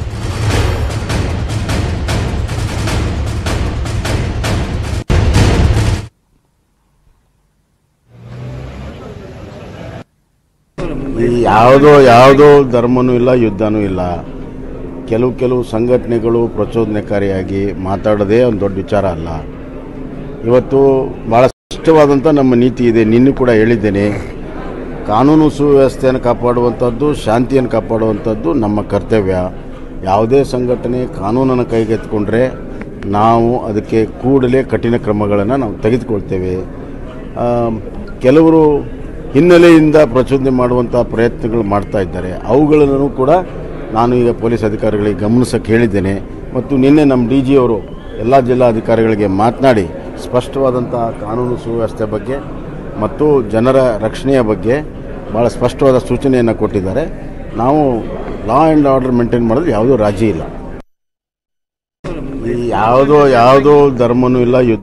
ಈ ಯಾವುದೋ ಯಾವುದೋ ಧರ್ಮನೂ ಇಲ್ಲ ಯುದ್ಧನೂ ಇಲ್ಲ ಕೆಲವು ಕೆಲವು ಸಂಘಟನೆಗಳು ಪ್ರಚೋದನೆಕಾರಿಯಾಗಿ ಮಾತಾಡೋದೇ ಒಂದು ದೊಡ್ಡ ವಿಚಾರ ಅಲ್ಲ ಇವತ್ತು ಭಾಳ ಸ್ಪಷ್ಟವಾದಂಥ ನಮ್ಮ ನೀತಿ ಇದೆ ನಿನ್ನೂ ಕೂಡ ಹೇಳಿದ್ದೇನೆ ಕಾನೂನು ಸುವ್ಯವಸ್ಥೆಯನ್ನು ಕಾಪಾಡುವಂಥದ್ದು ಶಾಂತಿಯನ್ನು ಕಾಪಾಡುವಂಥದ್ದು ನಮ್ಮ ಕರ್ತವ್ಯ ಯಾವುದೇ ಸಂಘಟನೆ ಕಾನೂನನ್ನು ಕೈಗೆತ್ತಿಕೊಂಡ್ರೆ ನಾವು ಅದಕ್ಕೆ ಕೂಡಲೇ ಕಠಿಣ ಕ್ರಮಗಳನ್ನು ನಾವು ತೆಗೆದುಕೊಳ್ತೇವೆ ಆ, ಕೆಲವರು ಹಿನ್ನೆಲೆಯಿಂದ ಪ್ರಚೋದನೆ ಮಾಡುವಂಥ ಪ್ರಯತ್ನಗಳು ಮಾಡ್ತಾ ಇದ್ದಾರೆ ಅವುಗಳನ್ನು ಕೂಡ ನಾನು ಈಗ ಪೊಲೀಸ್ ಅಧಿಕಾರಿಗಳಿಗೆ ಗಮನಿಸಕ್ಕೆ ಹೇಳಿದ್ದೇನೆ ಮತ್ತು ನಿನ್ನೆ ನಮ್ಮ ಡಿ ಜಿ ಅವರು ಎಲ್ಲ ಜಿಲ್ಲಾಧಿಕಾರಿಗಳಿಗೆ ಮಾತನಾಡಿ ಸ್ಪಷ್ಟವಾದಂಥ ಕಾನೂನು ಸುವ್ಯವಸ್ಥೆ ಬಗ್ಗೆ ಮತ್ತು ಜನರ ರಕ್ಷಣೆಯ ಬಗ್ಗೆ ಭಾಳ ಸ್ಪಷ್ಟವಾದ ಸೂಚನೆಯನ್ನು ಕೊಟ್ಟಿದ್ದಾರೆ ನಾವು ಲಾ ಆ್ಯಂಡ್ ಆರ್ಡರ್ ಮೇಂಟೈನ್ ಮಾಡೋದು ಯಾವುದೂ ರಾಜಿ ಇಲ್ಲ ಈ ಯಾವುದೋ ಯಾವುದೋ ಧರ್ಮನೂ ಇಲ್ಲ ಯುದ್ಧ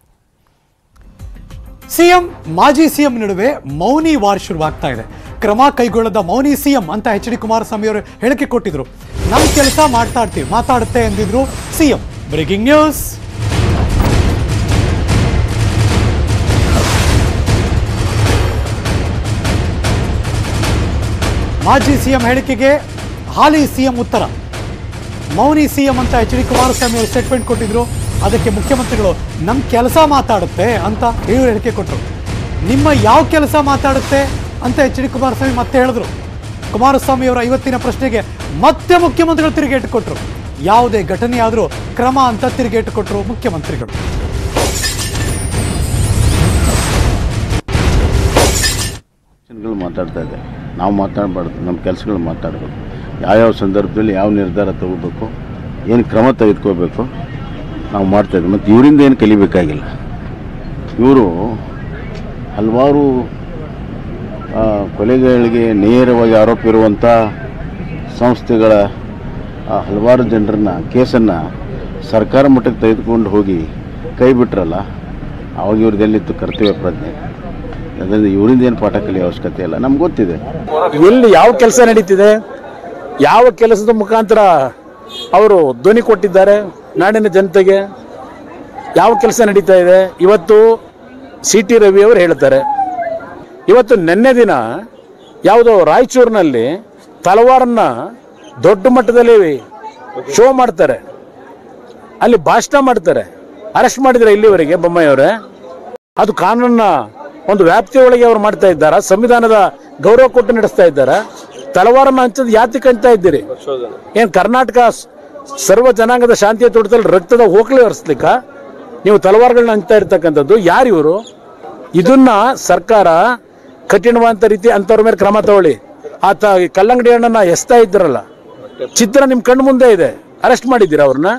ಸಿಎಂ ಮಾಜಿ ಸಿಎಂ ನಡುವೆ ಮೌನಿ ವಾರ್ ಶುರುವಾಗ್ತಾ ಇದೆ ಕ್ರಮ ಕೈಗೊಳ್ಳದ ಮೌನಿ ಸಿಎಂ ಅಂತ ಎಚ್ ಡಿ ಕುಮಾರಸ್ವಾಮಿ ಅವರು ಹೇಳಿಕೆ ಕೊಟ್ಟಿದ್ರು ನಮ್ಮ ಕೆಲಸ ಮಾತಾಡ್ತೀವಿ ಮಾತಾಡುತ್ತೆ ಎಂದಿದ್ರು ಸಿಎಂ ಬ್ರೇಕಿಂಗ್ ನ್ಯೂಸ್ ಮಾಜಿ ಸಿಎಂ ಹೇಳಿಕೆಗೆ ಹಾಲಿ ಸಿಎಂ ಉತ್ತರ ಮೌನಿ ಸಿಎಂ ಅಂತ ಎಚ್ ಡಿ ಕುಮಾರಸ್ವಾಮಿ ಅವರು ಸ್ಟೇಟ್ಮೆಂಟ್ ಕೊಟ್ಟಿದ್ರು ಅದಕ್ಕೆ ಮುಖ್ಯಮಂತ್ರಿಗಳು ನಮ್ಮ ಕೆಲಸ ಮಾತಾಡುತ್ತೆ ಅಂತ ಇವರು ಹೇಳಿಕೆ ಕೊಟ್ಟರು ನಿಮ್ಮ ಯಾವ ಕೆಲಸ ಮಾತಾಡುತ್ತೆ ಅಂತ ಎಚ್ ಡಿ ಕುಮಾರಸ್ವಾಮಿ ಮತ್ತೆ ಹೇಳಿದ್ರು ಕುಮಾರಸ್ವಾಮಿ ಅವರ ಇವತ್ತಿನ ಪ್ರಶ್ನೆಗೆ ಮತ್ತೆ ಮುಖ್ಯಮಂತ್ರಿಗಳು ತಿರುಗೇಟು ಕೊಟ್ಟರು ಯಾವುದೇ ಘಟನೆ ಆದರೂ ಕ್ರಮ ಅಂತ ತಿರುಗೇಟು ಕೊಟ್ಟರು ಮುಖ್ಯಮಂತ್ರಿಗಳು ಗಳು ಮಾತಾಡ್ತಾ ಇದೆ ನಾವು ಮಾತಾಡಬಾರ್ದು ನಮ್ಮ ಕೆಲಸಗಳು ಮಾತಾಡಬೇಕು ಯಾವ್ಯಾವ ಸಂದರ್ಭದಲ್ಲಿ ಯಾವ ನಿರ್ಧಾರ ತಗೋಬೇಕು ಏನು ಕ್ರಮ ತೆಗೆದುಕೋಬೇಕು ನಾವು ಮಾಡ್ತಾ ಇದ್ದೀವಿ ಮತ್ತು ಇವರಿಂದ ಏನು ಕಲಿಬೇಕಾಗಿಲ್ಲ ಇವರು ಹಲವಾರು ಆ, ಕೊಲೆಗಳಿಗೆ ನೇರವಾಗಿ ಆರೋಪ ಇರುವಂಥ ಸಂಸ್ಥೆಗಳ ಆ, ಹಲವಾರು ಜನರನ್ನ ಕೇಸನ್ನು ಸರ್ಕಾರ ಮಟ್ಟಕ್ಕೆ ತೆಗೆದುಕೊಂಡು ಹೋಗಿ ಕೈ ಬಿಟ್ರಲ್ಲ ಅವಾಗ ಇವ್ರದ್ದು ಎಲ್ಲಿತ್ತು ಕರ್ತವ್ಯ ಪ್ರಜ್ಞೆ ಅದರಿಂದ ಇವರಿಂದ ಏನು ಪಾಠ ಕಲಿಯೋ ಅವಶ್ಯಕತೆ ಇಲ್ಲ ನಮ್ಗೆ ಗೊತ್ತಿದೆ ಎಲ್ಲಿ ಯಾವ ಕೆಲಸ ನಡೀತಿದೆ ಯಾವ ಕೆಲಸದ ಮುಖಾಂತರ ಅವರು ಧ್ವನಿ ಕೊಟ್ಟಿದ್ದಾರೆ ನಾಡಿನ ಜನತೆಗೆ ಯಾವ ಕೆಲಸ ನಡೀತಾ ಇದೆ ಇವತ್ತು ಸಿ ಟಿ ರವಿ ಅವರು ಹೇಳ್ತಾರೆ ಇವತ್ತು ನಿನ್ನೆ ದಿನ ಯಾವುದೋ ರಾಯಚೂರಿನಲ್ಲಿ ತಲವಾರನ್ನ ದೊಡ್ಡ ಮಟ್ಟದಲ್ಲಿ ಶೋ ಮಾಡ್ತಾರೆ ಅಲ್ಲಿ ಭಾಷಣ ಮಾಡ್ತಾರೆ ಅರೆಸ್ಟ್ ಮಾಡಿದ್ರೆ ಇಲ್ಲಿವರೆಗೆ ಬೊಮ್ಮಾಯಿಯವರೇ ಅದು ಕಾನೂನಿನ ಒಂದು ವ್ಯಾಪ್ತಿಯೊಳಗೆ ಅವ್ರು ಮಾಡ್ತಾ ಇದ್ದಾರಾ ಸಂವಿಧಾನದ ಗೌರವ ಕೊಟ್ಟು ನಡೆಸ್ತಾ ಇದ್ದಾರಾ ತಲವಾರನ್ನ ಹಂಚೋದು ಯಾತಕ್ಕೆ ಹಂಚ್ತಾ ಇದ್ದೀರಿ ಏನ್ ಕರ್ನಾಟಕ ಸ್- ಸರ್ವ ಜನಾಂಗದ ಶಾಂತಿಯ ತೋಟದಲ್ಲಿ ರಕ್ತದ ಹೋಗ್ಲಿ ಹರಿಸ್ಲಿಕ್ಕ ನೀವು ತಲವಾರುಗಳನ್ನ ಹಂಚ್ತಾ ಇರ್ತಕ್ಕಂಥದ್ದು ಯಾರು ಇವರು ಇದನ್ನ ಸರ್ಕಾರ ಕಠಿಣವಾದಂತ ರೀತಿ ಅಂತವ್ರ ಮೇಲೆ ಕ್ರಮ ತಗೊಳ್ಳಿ ಆತ ಈ ಕಲ್ಲಂಗಡಿ ಹಣ್ಣನ್ನ ಎಸ್ತಾ ಇದ್ರಲ್ಲ ಚಿತ್ರ ನಿಮ್ ಕಣ್ಣು ಮುಂದೆ ಇದೆ ಅರೆಸ್ಟ್ ಮಾಡಿದ್ದೀರಾ ಅವ್ರನ್ನ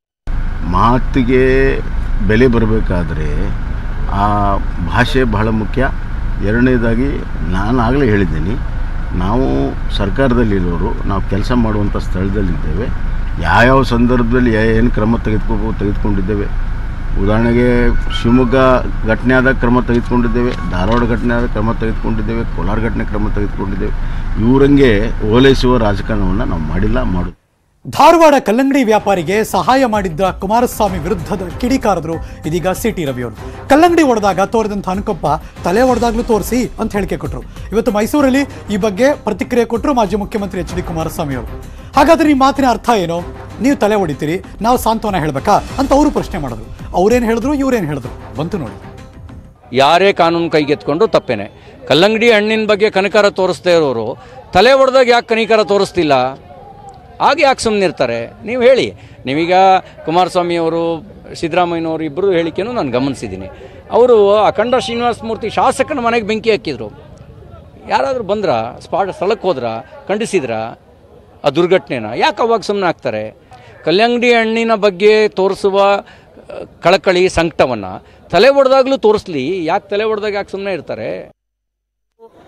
ಮಾತಿಗೆ ಬೆಲೆ ಬರಬೇಕಾದ್ರೆ ಆ ಭಾಷೆ ಬಹಳ ಮುಖ್ಯ ಎರಡನೇದಾಗಿ ನಾನು ಆಗಲೇ ಹೇಳಿದ್ದೀನಿ ನಾವು ಸರ್ಕಾರದಲ್ಲಿರೋರು ನಾವು ಕೆಲಸ ಮಾಡುವಂಥ ಸ್ಥಳದಲ್ಲಿದ್ದೇವೆ ಯಾವ್ಯಾವ ಸಂದರ್ಭದಲ್ಲಿ ಏನು ಕ್ರಮ ತೆಗೆದುಕೋಬೇಕು ತೆಗೆದುಕೊಂಡಿದ್ದೇವೆ ಉದಾಹರಣೆಗೆ ಶಿವಮೊಗ್ಗ ಘಟನೆ ಆದ ಕ್ರಮ ತೆಗೆದುಕೊಂಡಿದ್ದೇವೆ ಧಾರವಾಡ ಘಟನೆ ಆದ ಕ್ರಮ ತೆಗೆದುಕೊಂಡಿದ್ದೇವೆ ಕೋಲಾರ ಘಟನೆ ಕ್ರಮ ತೆಗೆದುಕೊಂಡಿದ್ದೇವೆ ಇವರಂಗೆ ಓಲೈಸುವ ರಾಜಕಾರಣವನ್ನು ನಾವು ಮಾಡಿಲ್ಲ ಮಾಡೋದು ಧಾರವಾಡ ಕಲ್ಲಂಗಡಿ ವ್ಯಾಪಾರಿಗೆ ಸಹಾಯ ಮಾಡಿದ್ದ ಕುಮಾರಸ್ವಾಮಿ ವಿರುದ್ಧದ ಕಿಡಿಕಾರದ್ರು ಇದೀಗ ಸಿ ಟಿ ರವಿ ಅವರು ಕಲ್ಲಂಗಡಿ ಒಡೆದಾಗ ತೋರಿದಂಥ ಅನುಕಂಪ ತಲೆ ಒಡೆದಾಗ್ಲೂ ತೋರಿಸಿ ಅಂತ ಹೇಳಿಕೆ ಕೊಟ್ಟರು ಇವತ್ತು ಮೈಸೂರಲ್ಲಿ ಈ ಬಗ್ಗೆ ಪ್ರತಿಕ್ರಿಯೆ ಕೊಟ್ಟರು ಮಾಜಿ ಮುಖ್ಯಮಂತ್ರಿ ಎಚ್ ಡಿ ಕುಮಾರಸ್ವಾಮಿ ಅವರು ಹಾಗಾದ್ರೆ ಈ ಮಾತಿನ ಅರ್ಥ ಏನು ನೀವು ತಲೆ ಹೊಡಿತೀರಿ ನಾವು ಸಾಂತ್ವನ ಹೇಳ್ಬೇಕಾ ಅಂತ ಅವರು ಪ್ರಶ್ನೆ ಮಾಡಿದ್ರು ಅವ್ರೇನು ಹೇಳಿದ್ರು ಇವ್ರೇನು ಹೇಳಿದ್ರು ಬಂತು ನೋಡಿ ಯಾರೇ ಕಾನೂನು ಕೈಗೆತ್ಕೊಂಡು ತಪ್ಪೇನೆ ಕಲ್ಲಂಗಡಿ ಹಣ್ಣಿನ ಬಗ್ಗೆ ಕನಿಕರ ತೋರಿಸ್ತಾ ಇರೋರು ತಲೆ ಹೊಡೆದಾಗ ಯಾಕೆ ಕನಿಕರ ತೋರಿಸ್ತಿಲ್ಲ ಆಗ ಯಾಕೆ ಸುಮ್ಮನೆ ಇರ್ತಾರೆ ನೀವು ಹೇಳಿ ನೀವೀಗ ಕುಮಾರಸ್ವಾಮಿ ಅವರು ಸಿದ್ದರಾಮಯ್ಯನವರು ಇಬ್ಬರು ಹೇಳಿಕೆನೂ ನಾನು ಗಮನಿಸಿದ್ದೀನಿ ಅವರು ಅಖಂಡ ಶ್ರೀನಿವಾಸ ಮೂರ್ತಿ ಶಾಸಕನ ಮನೆಗೆ ಬೆಂಕಿ ಹಾಕಿದ್ರು ಯಾರಾದರೂ ಬಂದ್ರ ಸ್ಪಾಟ್ ಸ್ಥಳಕ್ಕೆ ಹೋದ್ರ ಖಂಡಿಸಿದ್ರ ಆ ದುರ್ಘಟನೆನ ಯಾಕೆ ಅವಾಗ ಸುಮ್ಮನೆ ಆಗ್ತಾರೆ ಕಲ್ಲಂಗಡಿ ಹಣ್ಣಿನ ಬಗ್ಗೆ ತೋರಿಸುವ ಆ, ಕಳಕಳಿ ಸಂಕಟವನ್ನು ತಲೆ ಹೊಡೆದಾಗಲೂ ತೋರಿಸ್ಲಿ ಯಾಕೆ ತಲೆ ಹೊಡೆದಾಗ ಯಾಕೆ ಸುಮ್ಮನೆ ಇರ್ತಾರೆ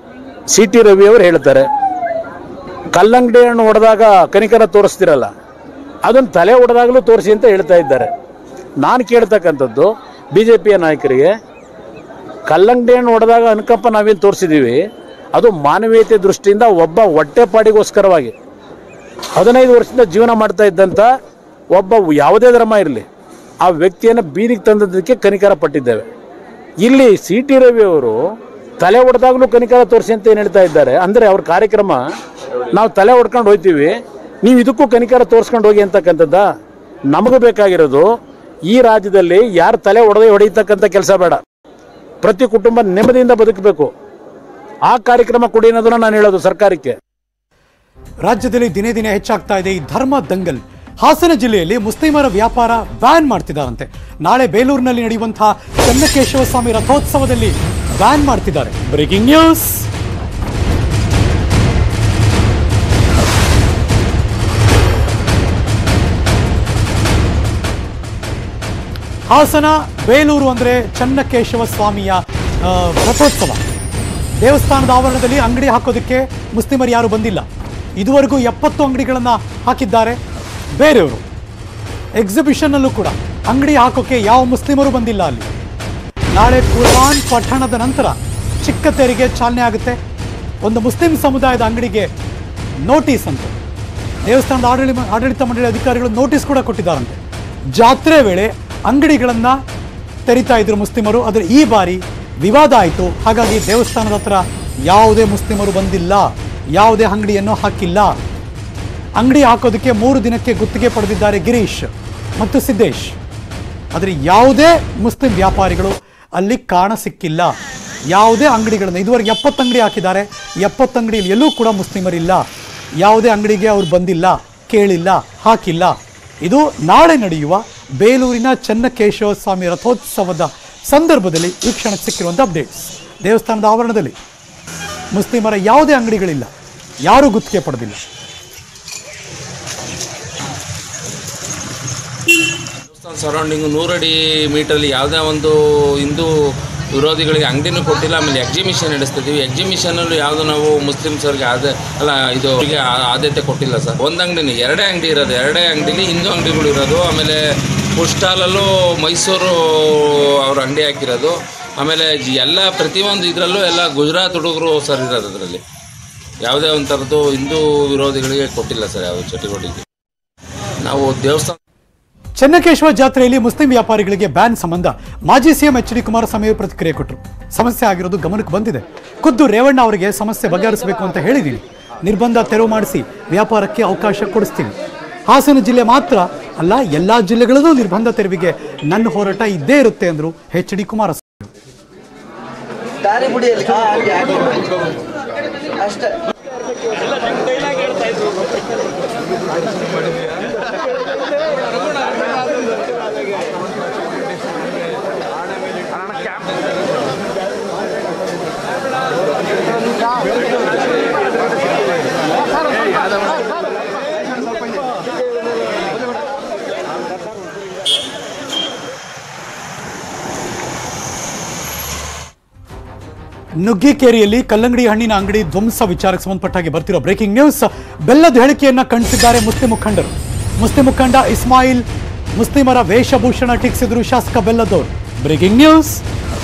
ಸಿ ಟಿ ರವಿ ಅವರು ಹೇಳ್ತಾರೆ ಕಲ್ಲಂಗಡಿ ಹಣ್ಣು ಹೊಡೆದಾಗ ಕನಿಕರ ತೋರಿಸ್ತಿರಲ್ಲ ಅದನ್ನು ತಲೆ ಹೊಡೆದಾಗಲೂ ತೋರಿಸಿ ಅಂತ ಹೇಳ್ತಾ ಇದ್ದಾರೆ ನಾನು ಕೇಳ್ತಕ್ಕಂಥದ್ದು ಬಿ ಜೆ ಪಿಯ ನಾಯಕರಿಗೆ ಕಲ್ಲಂಗಡಿ ಹಣ್ಣು ಹೊಡೆದಾಗ ಅನುಕಂಪ ನಾವೇನು ತೋರಿಸಿದ್ದೀವಿ ಅದು ಮಾನವೀಯತೆ ದೃಷ್ಟಿಯಿಂದ ಒಬ್ಬ ಹೊಟ್ಟೆಪಾಡಿಗೋಸ್ಕರವಾಗಿ ಹದಿನೈದು ವರ್ಷದಿಂದ ಜೀವನ ಮಾಡ್ತಾ ಇದ್ದಂಥ ಒಬ್ಬ ಯಾವುದೇ ಧರ್ಮ ಇರಲಿ ಆ ವ್ಯಕ್ತಿಯನ್ನು ಬೀದಿಗೆ ತಂದದ್ದಕ್ಕೆ ಕನಿಕರ ಪಟ್ಟಿದ್ದೇವೆ ಇಲ್ಲಿ ಸಿ ಟಿ ರವಿ ಅವರು ತಲೆ ಹೊಡೆದಾಗಲೂ ಕನಿಕರ ತೋರಿಸಿ ಅಂತ ಏನು ಹೇಳ್ತಾ ಇದ್ದಾರೆ ಅಂದರೆ ಅವ್ರ ಕಾರ್ಯಕ್ರಮ ನಾವು ತಲೆ ಹೊಡ್ಕೊಂಡು ಹೋಗ್ತೀವಿ ನೀವು ಇದಕ್ಕೂ ಕನಿಕರ ತೋರಿಸ್ಕೊಂಡು ಹೋಗಿ ಅಂತಕ್ಕಂಥದ್ದ ನಮಗೆ ಬೇಕಾಗಿರೋದು ಈ ರಾಜ್ಯದಲ್ಲಿ ಯಾರು ತಲೆ ಹೊಡೆದೇ ಹೊಡೆಯತಕ್ಕಂಥ ಕೆಲಸ ಬೇಡ ಪ್ರತಿ ಕುಟುಂಬ ನೆಮ್ಮದಿಯಿಂದ ಬದುಕಬೇಕು ಆ ಕಾರ್ಯಕ್ರಮ ಕೊಡಿ ಅನ್ನೋದನ್ನ ನಾನು ಹೇಳೋದು ಸರ್ಕಾರಕ್ಕೆ ರಾಜ್ಯದಲ್ಲಿ ದಿನೇ ದಿನೇ ಹೆಚ್ಚಾಗ್ತಾ ಇದೆ ಈ ಧರ್ಮ ದಂಗಲ್ ಹಾಸನ ಜಿಲ್ಲೆಯಲ್ಲಿ ಮುಸ್ಲಿಮರ ವ್ಯಾಪಾರ ಬ್ಯಾನ್ ಮಾಡ್ತಿದ್ದಾರಂತೆ ನಾಳೆ ಬೇಲೂರಿನಲ್ಲಿ ನಡೆಯುವಂತಹ ಚನ್ನಕೇಶವ ಸ್ವಾಮಿ ರಥೋತ್ಸವದಲ್ಲಿ ಬ್ಯಾನ್ ಮಾಡ್ತಿದ್ದಾರೆ ಬ್ರೇಕಿಂಗ್ ನ್ಯೂಸ್ ಹಾಸನ ಬೇಲೂರು ಅಂದರೆ ಚನ್ನಕೇಶವ ಸ್ವಾಮಿಯ ಆ, ರಥೋತ್ಸವ ದೇವಸ್ಥಾನದ ಆವರಣದಲ್ಲಿ ಅಂಗಡಿ ಹಾಕೋದಕ್ಕೆ ಮುಸ್ಲಿಮರು ಯಾರು ಬಂದಿಲ್ಲ ಇದುವರೆಗೂ ಎಪ್ಪತ್ತು ಅಂಗಡಿಗಳನ್ನು ಹಾಕಿದ್ದಾರೆ ಬೇರೆಯವರು ಎಕ್ಸಿಬಿಷನ್ನಲ್ಲೂ ಕೂಡ ಅಂಗಡಿ ಹಾಕೋಕೆ ಯಾವ ಮುಸ್ಲಿಮರು ಬಂದಿಲ್ಲ ಅಲ್ಲಿ ನಾಳೆ ಕುರಾನ್ ಪಠಣದ ನಂತರ ಚಿಕ್ಕ ತೆರಿಗೆ ಚಾಲನೆ ಆಗುತ್ತೆ ಒಂದು ಮುಸ್ಲಿಂ ಸಮುದಾಯದ ಅಂಗಡಿಗೆ ನೋಟಿಸ್ ಅಂತ ದೇವಸ್ಥಾನದ ಆಡಳಿ ಆಡಳಿತ ಮಂಡಳಿ ಅಧಿಕಾರಿಗಳು ನೋಟಿಸ್ ಕೂಡ ಕೊಟ್ಟಿದ್ದಾರಂತೆ ಜಾತ್ರೆ ವೇಳೆ ಅಂಗಡಿಗಳನ್ನ ತೆರಿತಾ ಇದ್ರು ಮುಸ್ಲಿಮರು ಆದರೆ ಈ ಬಾರಿ ವಿವಾದ ಆಯಿತು ಹಾಗಾಗಿ ದೇವಸ್ಥಾನದ ಹತ್ರ ಯಾವುದೇ ಮುಸ್ಲಿಮರು ಬಂದಿಲ್ಲ ಯಾವುದೇ ಅಂಗಡಿಯನ್ನು ಹಾಕಿಲ್ಲ ಅಂಗಡಿ ಹಾಕೋದಕ್ಕೆ ಮೂರು ದಿನಕ್ಕೆ ಗುತ್ತಿಗೆ ಪಡೆದಿದ್ದಾರೆ ಗಿರೀಶ್ ಮತ್ತು ಸಿದ್ದೇಶ್ ಆದರೆ ಯಾವುದೇ ಮುಸ್ಲಿಂ ವ್ಯಾಪಾರಿಗಳು ಅಲ್ಲಿ ಕಾಣ ಸಿಕ್ಕಿಲ್ಲ ಯಾವುದೇ ಅಂಗಡಿಗಳನ್ನು ಇದುವರೆಗೆ ಎಪ್ಪತ್ತು ಅಂಗಡಿ ಹಾಕಿದ್ದಾರೆ ಎಪ್ಪತ್ತು ಅಂಗಡಿಯಲ್ಲಿ ಎಲ್ಲೂ ಕೂಡ ಮುಸ್ಲಿಮರಿಲ್ಲ ಯಾವುದೇ ಅಂಗಡಿಗೆ ಅವ್ರು ಬಂದಿಲ್ಲ ಕೇಳಿಲ್ಲ ಹಾಕಿಲ್ಲ ಇದು ನಾಳೆ ನಡೆಯುವ ಬೇಲೂರಿನ ಚನ್ನಕೇಶವ ಸ್ವಾಮಿ ರಥೋತ್ಸವದ ಸಂದರ್ಭದಲ್ಲಿ ವೀಕ್ಷಣೆಗೆ ಸಿಕ್ಕಿರುವಂಥ ಅಪ್ಡೇಟ್ಸ್ ದೇವಸ್ಥಾನದ ಆವರಣದಲ್ಲಿ ಮುಸ್ಲಿಮರ ಯಾವುದೇ ಅಂಗಡಿಗಳಿಲ್ಲ ಯಾರೂ ಗುತ್ತಿಗೆ ಪಡೆದಿಲ್ಲ ದೇವಸ್ಥಾನ ಸರೌಂಡಿಂಗು ನೂರಡಿ ಮೀಟರ್ಲಿ ಯಾವುದೇ ಒಂದು ಹಿಂದೂ ವಿರೋಧಿಗಳಿಗೆ ಅಂಗಡಿನೂ ಕೊಟ್ಟಿಲ್ಲ ಆಮೇಲೆ ಎಕ್ಸಿಬಿಷನ್ ನಡೆಸ್ತಿದ್ದೀವಿ ಎಕ್ಸಿಬಿಷನಲ್ಲೂ ಯಾವುದು ನಾವು ಮುಸ್ಲಿಮ್ಸರಿಗೆ ಆದ ಅಲ್ಲ ಇದು ಅವರಿಗೆ ಆ- ಆದ್ಯತೆ ಕೊಟ್ಟಿಲ್ಲ ಸರ್ ಒಂದು ಅಂಗಡಿನೇ ಎರಡೇ ಅಂಗಡಿ ಇರೋದು ಎರಡೇ ಅಂಗಡಿಲಿ ಹಿಂದೂ ಅಂಗಡಿಗಳು ಇರೋದು ಆಮೇಲೆ ಫುಡ್ ಸ್ಟಾಲಲ್ಲೂ ಮೈಸೂರು ಅವ್ರ ಅಂಗಡಿ ಹಾಕಿರೋದು ಆಮೇಲೆ ಜಿ- ಎಲ್ಲ ಪ್ರತಿಯೊಂದು ಇದರಲ್ಲೂ ಎಲ್ಲ ಗುಜರಾತ್ ಹುಡುಗರು ಸರ್ ಇರೋದು ಅದರಲ್ಲಿ ಯಾವುದೇ ಒಂದು ಥರದ್ದು ಹಿಂದೂ ವಿರೋಧಿಗಳಿಗೆ ಕೊಟ್ಟಿಲ್ಲ ಸರ್ ಯಾವ ಚಟುವಟಿಕೆ ನಾವು ದೇವಸ್ಥಾನ ಚೆನ್ನಕೇಶವ ಜಾತ್ರೆಯಲ್ಲಿ ಮುಸ್ಲಿಂ ವ್ಯಾಪಾರಿಗಳಿಗೆ ಬ್ಯಾನ್ ಸಂಬಂಧ ಮಾಜಿ ಸಿಎಂ ಎಚ್ ಡಿ ಕುಮಾರಸ್ವಾಮಿ ಅವರು ಪ್ರತಿಕ್ರಿಯೆ ಕೊಟ್ಟರು ಸಮಸ್ಯೆ ಆಗಿರೋದು ಗಮನಕ್ಕೆ ಬಂದಿದೆ ಖುದ್ದು ರೇವಣ್ಣ ಅವರಿಗೆ ಸಮಸ್ಯೆ ಬಗೆಹರಿಸಬೇಕು ಅಂತ ಹೇಳಿದ್ದೀನಿ ನಿರ್ಬಂಧ ತೆರವು ಮಾಡಿಸಿ ವ್ಯಾಪಾರಕ್ಕೆ ಅವಕಾಶ ಕೊಡಿಸ್ತೀನಿ ಹಾಸನ ಜಿಲ್ಲೆ ಮಾತ್ರ ಅಲ್ಲ ಎಲ್ಲಾ ಜಿಲ್ಲೆಗಳಲ್ಲೂ ನಿರ್ಬಂಧ ತೆರವಿಗೆ ನನ್ನ ಹೋರಾಟ ಇದ್ದೇ ಇರುತ್ತೆ ಅಂದ್ರು ಎಚ್ ಡಿ ಕುಮಾರಸ್ವಾಮಿ ದಾರಿ ಬಿಡಿಯಲ್ಲಿ ಹಾ, ಹಾಗೆ ಹಾಗೆ ಅಷ್ಟೇ ನುಗ್ಗಿಕೇರಿಯಲ್ಲಿ ಕಲ್ಲಂಗಡಿ ಹಣ್ಣಿನ ಅಂಗಡಿ ಧ್ವಂಸ ವಿಚಾರಕ್ಕೆ ಸಂಬಂಧಪಟ್ಟ ಹಾಗೆ ಬರ್ತಿರೋ ಬ್ರೇಕಿಂಗ್ ನ್ಯೂಸ್ ಬೆಲ್ಲದ ಹೇಳಿಕೆಯನ್ನ ಖಂಡಿಸಿದ್ದಾರೆ ಮುಸ್ಲಿಂ ಮುಖಂಡರು ಮುಸ್ಲಿಂ ಮುಖಂಡ ಇಸ್ಮಾಯಿಲ್ ಮುಸ್ಲಿಮರ ವೇಷಭೂಷಣ ಟೀಕಿಸಿದ್ರು ಶಾಸಕ ಬೆಲ್ಲದವರು ಬ್ರೇಕಿಂಗ್ ನ್ಯೂಸ್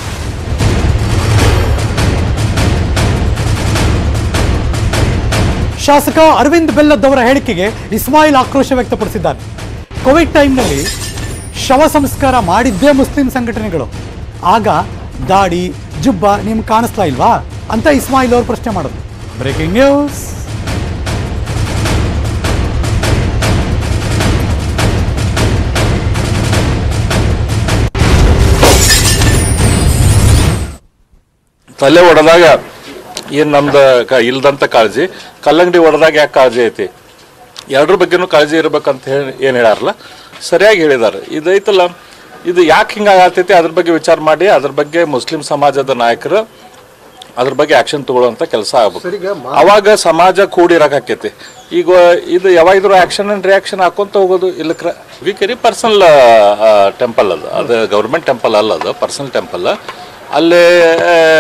ಶಾಸಕ ಅರವಿಂದ್ ಬೆಲ್ಲದ್ ಅವರ ಹೇಳಿಕೆಗೆ ಇಸ್ಮಾಯಿಲ್ ಆಕ್ರೋಶ ವ್ಯಕ್ತಪಡಿಸಿದ್ದಾರೆ ಕೋವಿಡ್ ಟೈಮ್ನಲ್ಲಿ ಶವ ಸಂಸ್ಕಾರ ಮಾಡಿದ್ದೇ ಮುಸ್ಲಿಂ ಸಂಘಟನೆಗಳು ಆಗ ದಾಡಿ ಜುಬ್ಬ ನಿಮ್ಗೆ ಕಾಣಿಸ್ತಾ ಇಲ್ವಾ ಅಂತ ಇಸ್ಮಾಯಿಲ್ ಅವರು ಪ್ರಶ್ನೆ ಮಾಡೋದು ಬ್ರೇಕಿಂಗ್ ನ್ಯೂಸ್ ತಲೆ ಹೊಡೆದಾಗ ಏನ್ ನಮ್ದು ಕ- ಇಲ್ದಂತ ಕಾಳಜಿ ಕಲ್ಲಂಗಡಿ ಹೊಡೆದಾಗ ಯಾಕೆ ಕಾಳಜಿ ಐತಿ ಎರಡ್ರ ಬಗ್ಗೆನೂ ಕಾಳಜಿ ಇರ್ಬೇಕಂತ ಹೇಳಿ ಏನ್ ಹೇಳಾರಲ್ಲ ಸರಿಯಾಗಿ ಹೇಳಿದಾರೆ ಇದೈತಲ್ಲ ಇದು ಯಾಕೆ ಹಿಂಗಾಗತೈತಿ ಅದ್ರ ಬಗ್ಗೆ ವಿಚಾರ ಮಾಡಿ ಅದ್ರ ಬಗ್ಗೆ ಮುಸ್ಲಿಂ ಸಮಾಜದ ನಾಯಕರು ಅದ್ರ ಬಗ್ಗೆ ಆಕ್ಷನ್ ತಗೊಳ್ಳುವಂತ ಕೆಲಸ ಆಗ್ಬೇಕು ಅವಾಗ ಸಮಾಜ ಕೂಡಿರಕಾಕೈತಿ ಈಗ ಇದು ಯಾವಾಗಿದ್ರು ಆಕ್ಷನ್ ಅಂಡ್ ರಿಯಾಕ್ಷನ್ ಹಾಕೊಂತ ಹೋಗೋದು ಇಲ್ಲಕ್ರ ವಿಕೆರಿ ಪರ್ಸನಲ್ ಟೆಂಪಲ್ ಅದು ಅದು ಗೌರ್ಮೆಂಟ್ ಟೆಂಪಲ್ ಅಲ್ಲ ಅದು ಪರ್ಸನಲ್ ಟೆಂಪಲ್ ಅಲ್ಲಿ ಆ,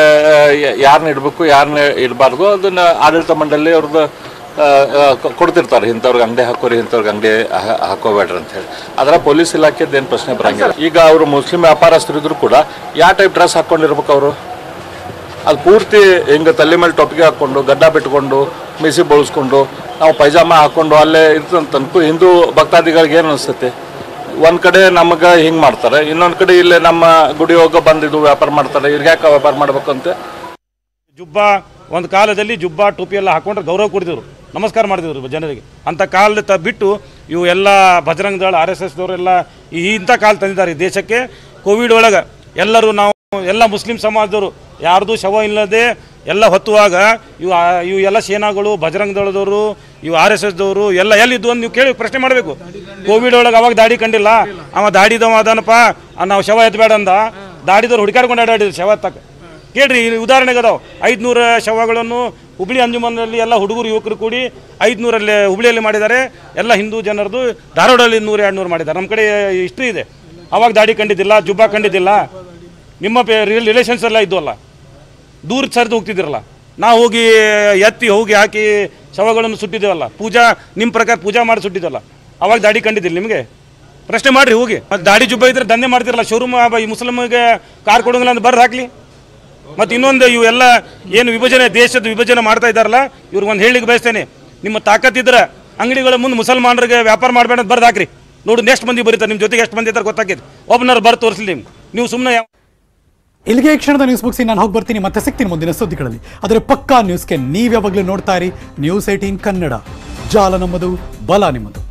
ಯಾರನ್ನ ಇಡಬೇಕು ಯಾರನ್ನ ಇಡಬಾರ್ದು ಅದನ್ನ ಆಡಳಿತ ಮಂಡಳಿ ಅವ್ರದ್ದು ಆ, ಆ, ಕೊ- ಕೊಡ್ತಿರ್ತಾರೆ ಇಂಥವ್ರಿಗೆ ಅಂಗಡಿ ಹಾಕೋರಿ ಇಂಥವ್ರಿಗೆ ಅಂಗಡಿ ಹಾಕೋಬೇಡ್ರಿ ಅಂತ ಹೇಳಿ ಅದರ ಪೊಲೀಸ್ ಇಲಾಖೆದ್ದು ಏನು ಪ್ರಶ್ನೆ ಬರಂಗಿಲ್ಲ ಈಗ ಅವರು ಮುಸ್ಲಿಂ ವ್ಯಾಪಾರಸ್ಥರಿದ್ರು ಕೂಡ ಯಾವ ಟೈಪ್ ಡ್ರೆಸ್ ಹಾಕೊಂಡಿರ್ಬೇಕು ಅವರು ಅದು ಪೂರ್ತಿ ಹಿಂಗೆ ತಲೆ ಮೇಲೆ ಟೊಪ್ಪಿಗೆ ಹಾಕ್ಕೊಂಡು ಗಡ್ಡ ಬಿಟ್ಕೊಂಡು ಮೀಸಿ ಬಳಸ್ಕೊಂಡು ನಾವು ಪೈಜಾಮ ಹಾಕ್ಕೊಂಡು ಅಲ್ಲೇ ಇರ್ತಂತ ಅನ್ಕೊ ಹಿಂದೂ ಭಕ್ತಾದಿಗಳಿಗೆ ಏನು ಅನಿಸುತ್ತೆ ಒಂದು ಕಡೆ ನಮಗೆ ಹಿಂಗೆ ಮಾಡ್ತಾರೆ ಇನ್ನೊಂದು ಕಡೆ ಇಲ್ಲೇ ನಮ್ಮ ಗುಡಿ ಹೋಗೋ ಬಂದಿದ್ದು ವ್ಯಾಪಾರ ಮಾಡ್ತಾರೆ ಇವ್ರಿಗೆ ಯಾಕೆ ವ್ಯಾಪಾರ ಮಾಡ್ಬೇಕು ಅಂತ ಜುಬ್ಬ ಒಂದು ಕಾಲದಲ್ಲಿ ಜುಬ್ಬ ಟೋಪಿ ಎಲ್ಲ ಹಾಕೊಂಡ್ರೆ ಗೌರವ ಕೊಡ್ತಿದ್ರು ನಮಸ್ಕಾರ ಮಾಡ್ತಿದ್ರು ಜನರಿಗೆ ಅಂಥ ಕಾಲ ತ ಬಿಟ್ಟು ಇವು ಎಲ್ಲ ಬಜರಂಗ ದಳ ಆರ್ ಎಸ್ ಎಸ್ದವರೆಲ್ಲ ಈ ಇಂಥ ಕಾಲ ತಂದಿದ್ದಾರೆ ಈ ದೇಶಕ್ಕೆ ಕೋವಿಡ್ ಒಳಗೆ ಎಲ್ಲರೂ ನಾವು ಎಲ್ಲ ಮುಸ್ಲಿಂ ಸಮಾಜದವರು ಯಾರ್ದು ಶವ ಇಲ್ಲದೆ ಎಲ್ಲ ಹೊತ್ತುವಾಗ ಇವು ಆ- ಇವು ಎಲ್ಲ ಸೇನಾಗಳು ಬಜರಂಗ ದಳದವರು ಇವು ಆರ್ ಎಸ್ ಎಸ್ದವರು ಎಲ್ಲ ಎಲ್ಲಿದ್ದು ಅಂತ ನೀವು ಕೇಳಿ ಪ್ರಶ್ನೆ ಮಾಡಬೇಕು ಕೋವಿಡ್ ಒಳಗೆ ಅವಾಗ ದಾಡಿ ಕಂಡಿಲ್ಲ ಅವ ದಾಡಿದವ ಅದಾನಪ್ಪ ಆ, ನಾವು ಶವ ಎತ್ತಬೇಡ ಅಂದ ದಾಡಿದವ್ರು ಹುಡುಕಾಡ್ಕೊಂಡು ಅಡ್ಡಾಡಿದ್ರು ಶವ ಎತ್ತಕ್ಕೆ ಕೇಳ್ರಿ ಇಲ್ಲಿ ಉದಾಹರಣೆಗೆ ಅದಾವ ಐದುನೂರ ಶವಗಳನ್ನು ಹುಬ್ಳಿ ಅಂಜುಮನಲ್ಲಿ ಎಲ್ಲ ಹುಡುಗರು ಯುವಕರು ಕೂಡಿ ಐದುನೂರಲ್ಲಿ ಹುಬ್ಳಿಯಲ್ಲಿ ಮಾಡಿದ್ದಾರೆ ಎಲ್ಲ ಹಿಂದೂ ಜನರದು ಧಾರವಾಡಲ್ಲಿ ನೂರು ಎರಡು ನೂರು ಮಾಡಿದ್ದಾರೆ ನಮ್ಮ ಕಡೆ ಹಿಸ್ಟ್ರಿ ಇದೆ ಅವಾಗ ದಾಡಿ ಕಂಡಿದ್ದಿಲ್ಲ ಜುಬ್ಬಾ ಕಂಡಿದ್ದಿಲ್ಲ ನಿಮ್ಮ ರಿಲೇಷನ್ಸ್ ಎಲ್ಲ ಇದ್ವಲ್ಲ ದೂರ ಸರಿದು ಹೋಗ್ತಿದ್ದಿರಲ್ಲ ನಾವು ಹೋಗಿ ಎತ್ತಿ ಹೋಗಿ ಹಾಕಿ ಶವಗಳನ್ನು ಸುಟ್ಟಿದ್ದೇವಲ್ಲ ಪೂಜಾ ನಿಮ್ಮ ಪ್ರಕಾರ ಪೂಜಾ ಮಾಡಿ ಸುಟ್ಟಿದ್ದಲ್ಲ ಅವಾಗ ದಾಡಿ ಕಂಡಿದ್ದಿಲ್ಲ ನಿಮಗೆ ಪ್ರಶ್ನೆ ಮಾಡ್ರಿ ಹೋಗಿ ಮತ್ತೆ ದಾಡಿ ಜುಬ್ಬ ಇದ್ರೆ ದಂಧೆ ಮಾಡ್ತಿರಲ್ಲ ಶೋರೂಮ್ ಈ ಮುಸ್ಲಿಮ್ಗೆ ಕಾರ್ ಕೊಡೋಂಗಿಲ್ಲ ಅಂತ ಬರ್ದು ಹಾಕ್ಲಿ ಮತ್ತು ಇನ್ನೊಂದು ಇವು ಎಲ್ಲ ಏನು ವಿಭಜನೆ ದೇಶದ ವಿಭಜನೆ ಮಾಡ್ತಾ ಇದ್ದಾರಲ್ಲ ಇವ್ರಿಗೆ ಒಂದು ಹೇಳಿಕ್ಕೆ ಬಯಸ್ತೇನೆ ನಿಮ್ಮ ತಾಕತ್ತಿದ್ರೆ ಅಂಗಡಿಗಳ ಮುಂದೆ ಮುಸಲ್ಮಾನರಿಗೆ ವ್ಯಾಪಾರ ಮಾಡಬೇಡ ಅಂತ ಬರ್ದು ಹಾಕ್ರಿ ನೋಡಿ ನೆಕ್ಸ್ಟ್ ಮಂದಿ ಬರೀತಾರೆ ನಿಮ್ಮ ಜೊತೆಗೆ ಎಷ್ಟು ಮಂದಿ ಇದ್ದಾರೆ ಗೊತ್ತಾಕೈತಿ ಒಬ್ಬನಾರು ಬರ್ದು ತೋರಿಸ್ಲಿ ನಿಮ್ಗೆ ನೀವು ಸುಮ್ಮನೆ ಇಲ್ಲಿಗೆ ಈ ಕ್ಷಣದ ನ್ಯೂಸ್ ಮುಗಿಸಿ ನಾನು ಹೋಗಿ ಬರ್ತೀನಿ ಮತ್ತೆ ಸಿಗ್ತೀನಿ ಮುಂದಿನ ಸುದ್ದಿಗಳಲ್ಲಿ ಆದರೆ ಪಕ್ಕಾ ನ್ಯೂಸ್ಗೆ ನೀವು ಯಾವಾಗಲೂ ನೋಡ್ತಾ ಇರಿ ನ್ಯೂಸ್ ಏಟೀನ್ ಕನ್ನಡ ಜಾಲ ನಮ್ಮದು ಬಲ ನಿಮ್ಮದು